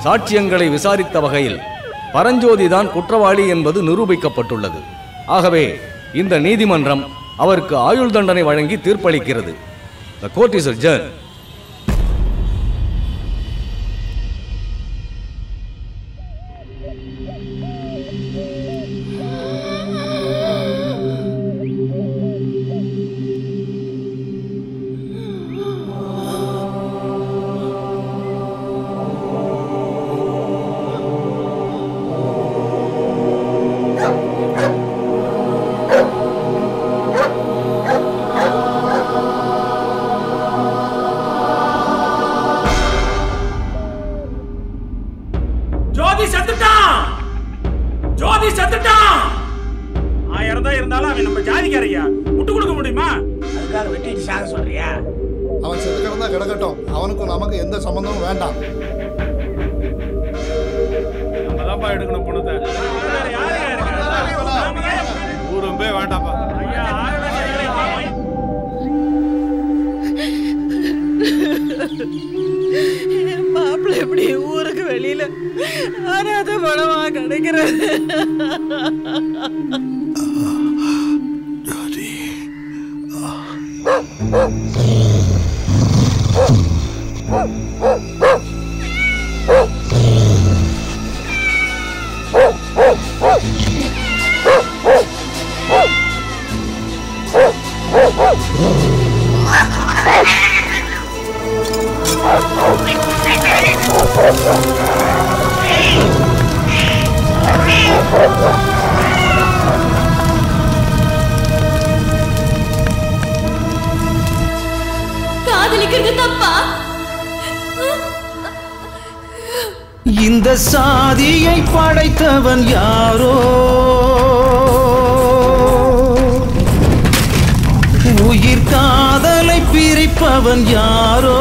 சாட்சியங்களை விசாரித்த வகையில் பரஞ்சோதிதான் குற்றவாளி என்பது நிரூபிக்கப்பட்டுள்ளது ஆகவே இந்த நீதிமன்றம் அவருக்கு ஆயுள் தண்டனை வழங்கி தீர்ப்பளிக்கிறது The court is adjourned. ஜோதி செத்துட்டான் ஜோதி செத்துட்டான் ஆயிரம் தான் இருந்தாலும் அவன் நம்ம ஜாதிக்காரையா விட்டு கொடுக்க முடியுமா அதுக்காக வெட்டிட்டு சாக சொல்றியா அவன் செத்து கிடந்தா கிடக்கட்டும் அவனுக்கும் நமக்கு எந்த சம்பந்தமும் வேண்டாம் நம்ம தான்ப்பா எடுக்கணும் பணத்தை ஊரும்பே வேண்டாப்பா மாப்பிள்ளை எப்படி ஊருக்கு வெளியில அனாத பணமா கிடைக்கிறது காதலிக்கிறது தப்பா இந்த சாதியை படைத்தவன் யாரோ உயிர் காதலை பிரிப்பவன் யாரோ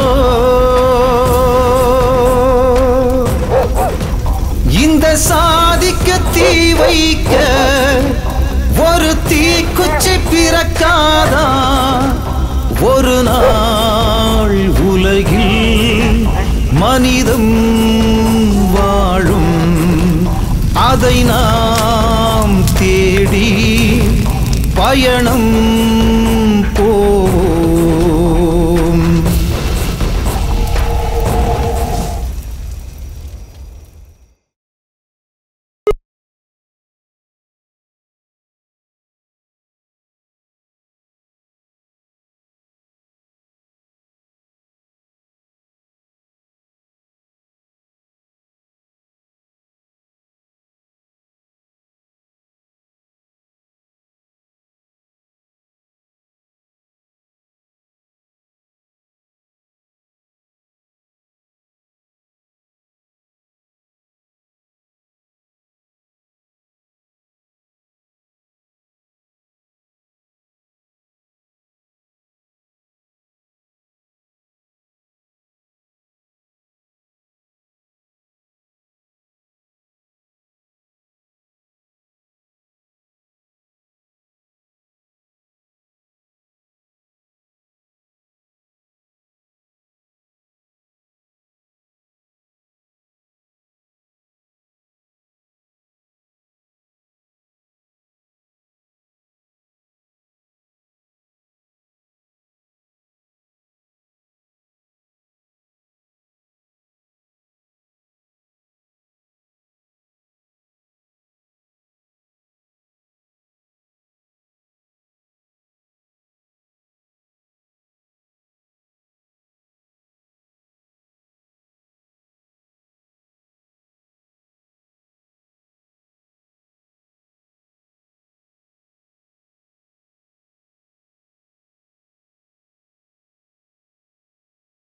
இந்த சாதிக்க தீ வைக்க ஒரு தீக்குச்சி பிறக்காதா ஒரு நாள் உலகில் மனிதம் வாழும் அதை நாம் தேடி பயணம் போ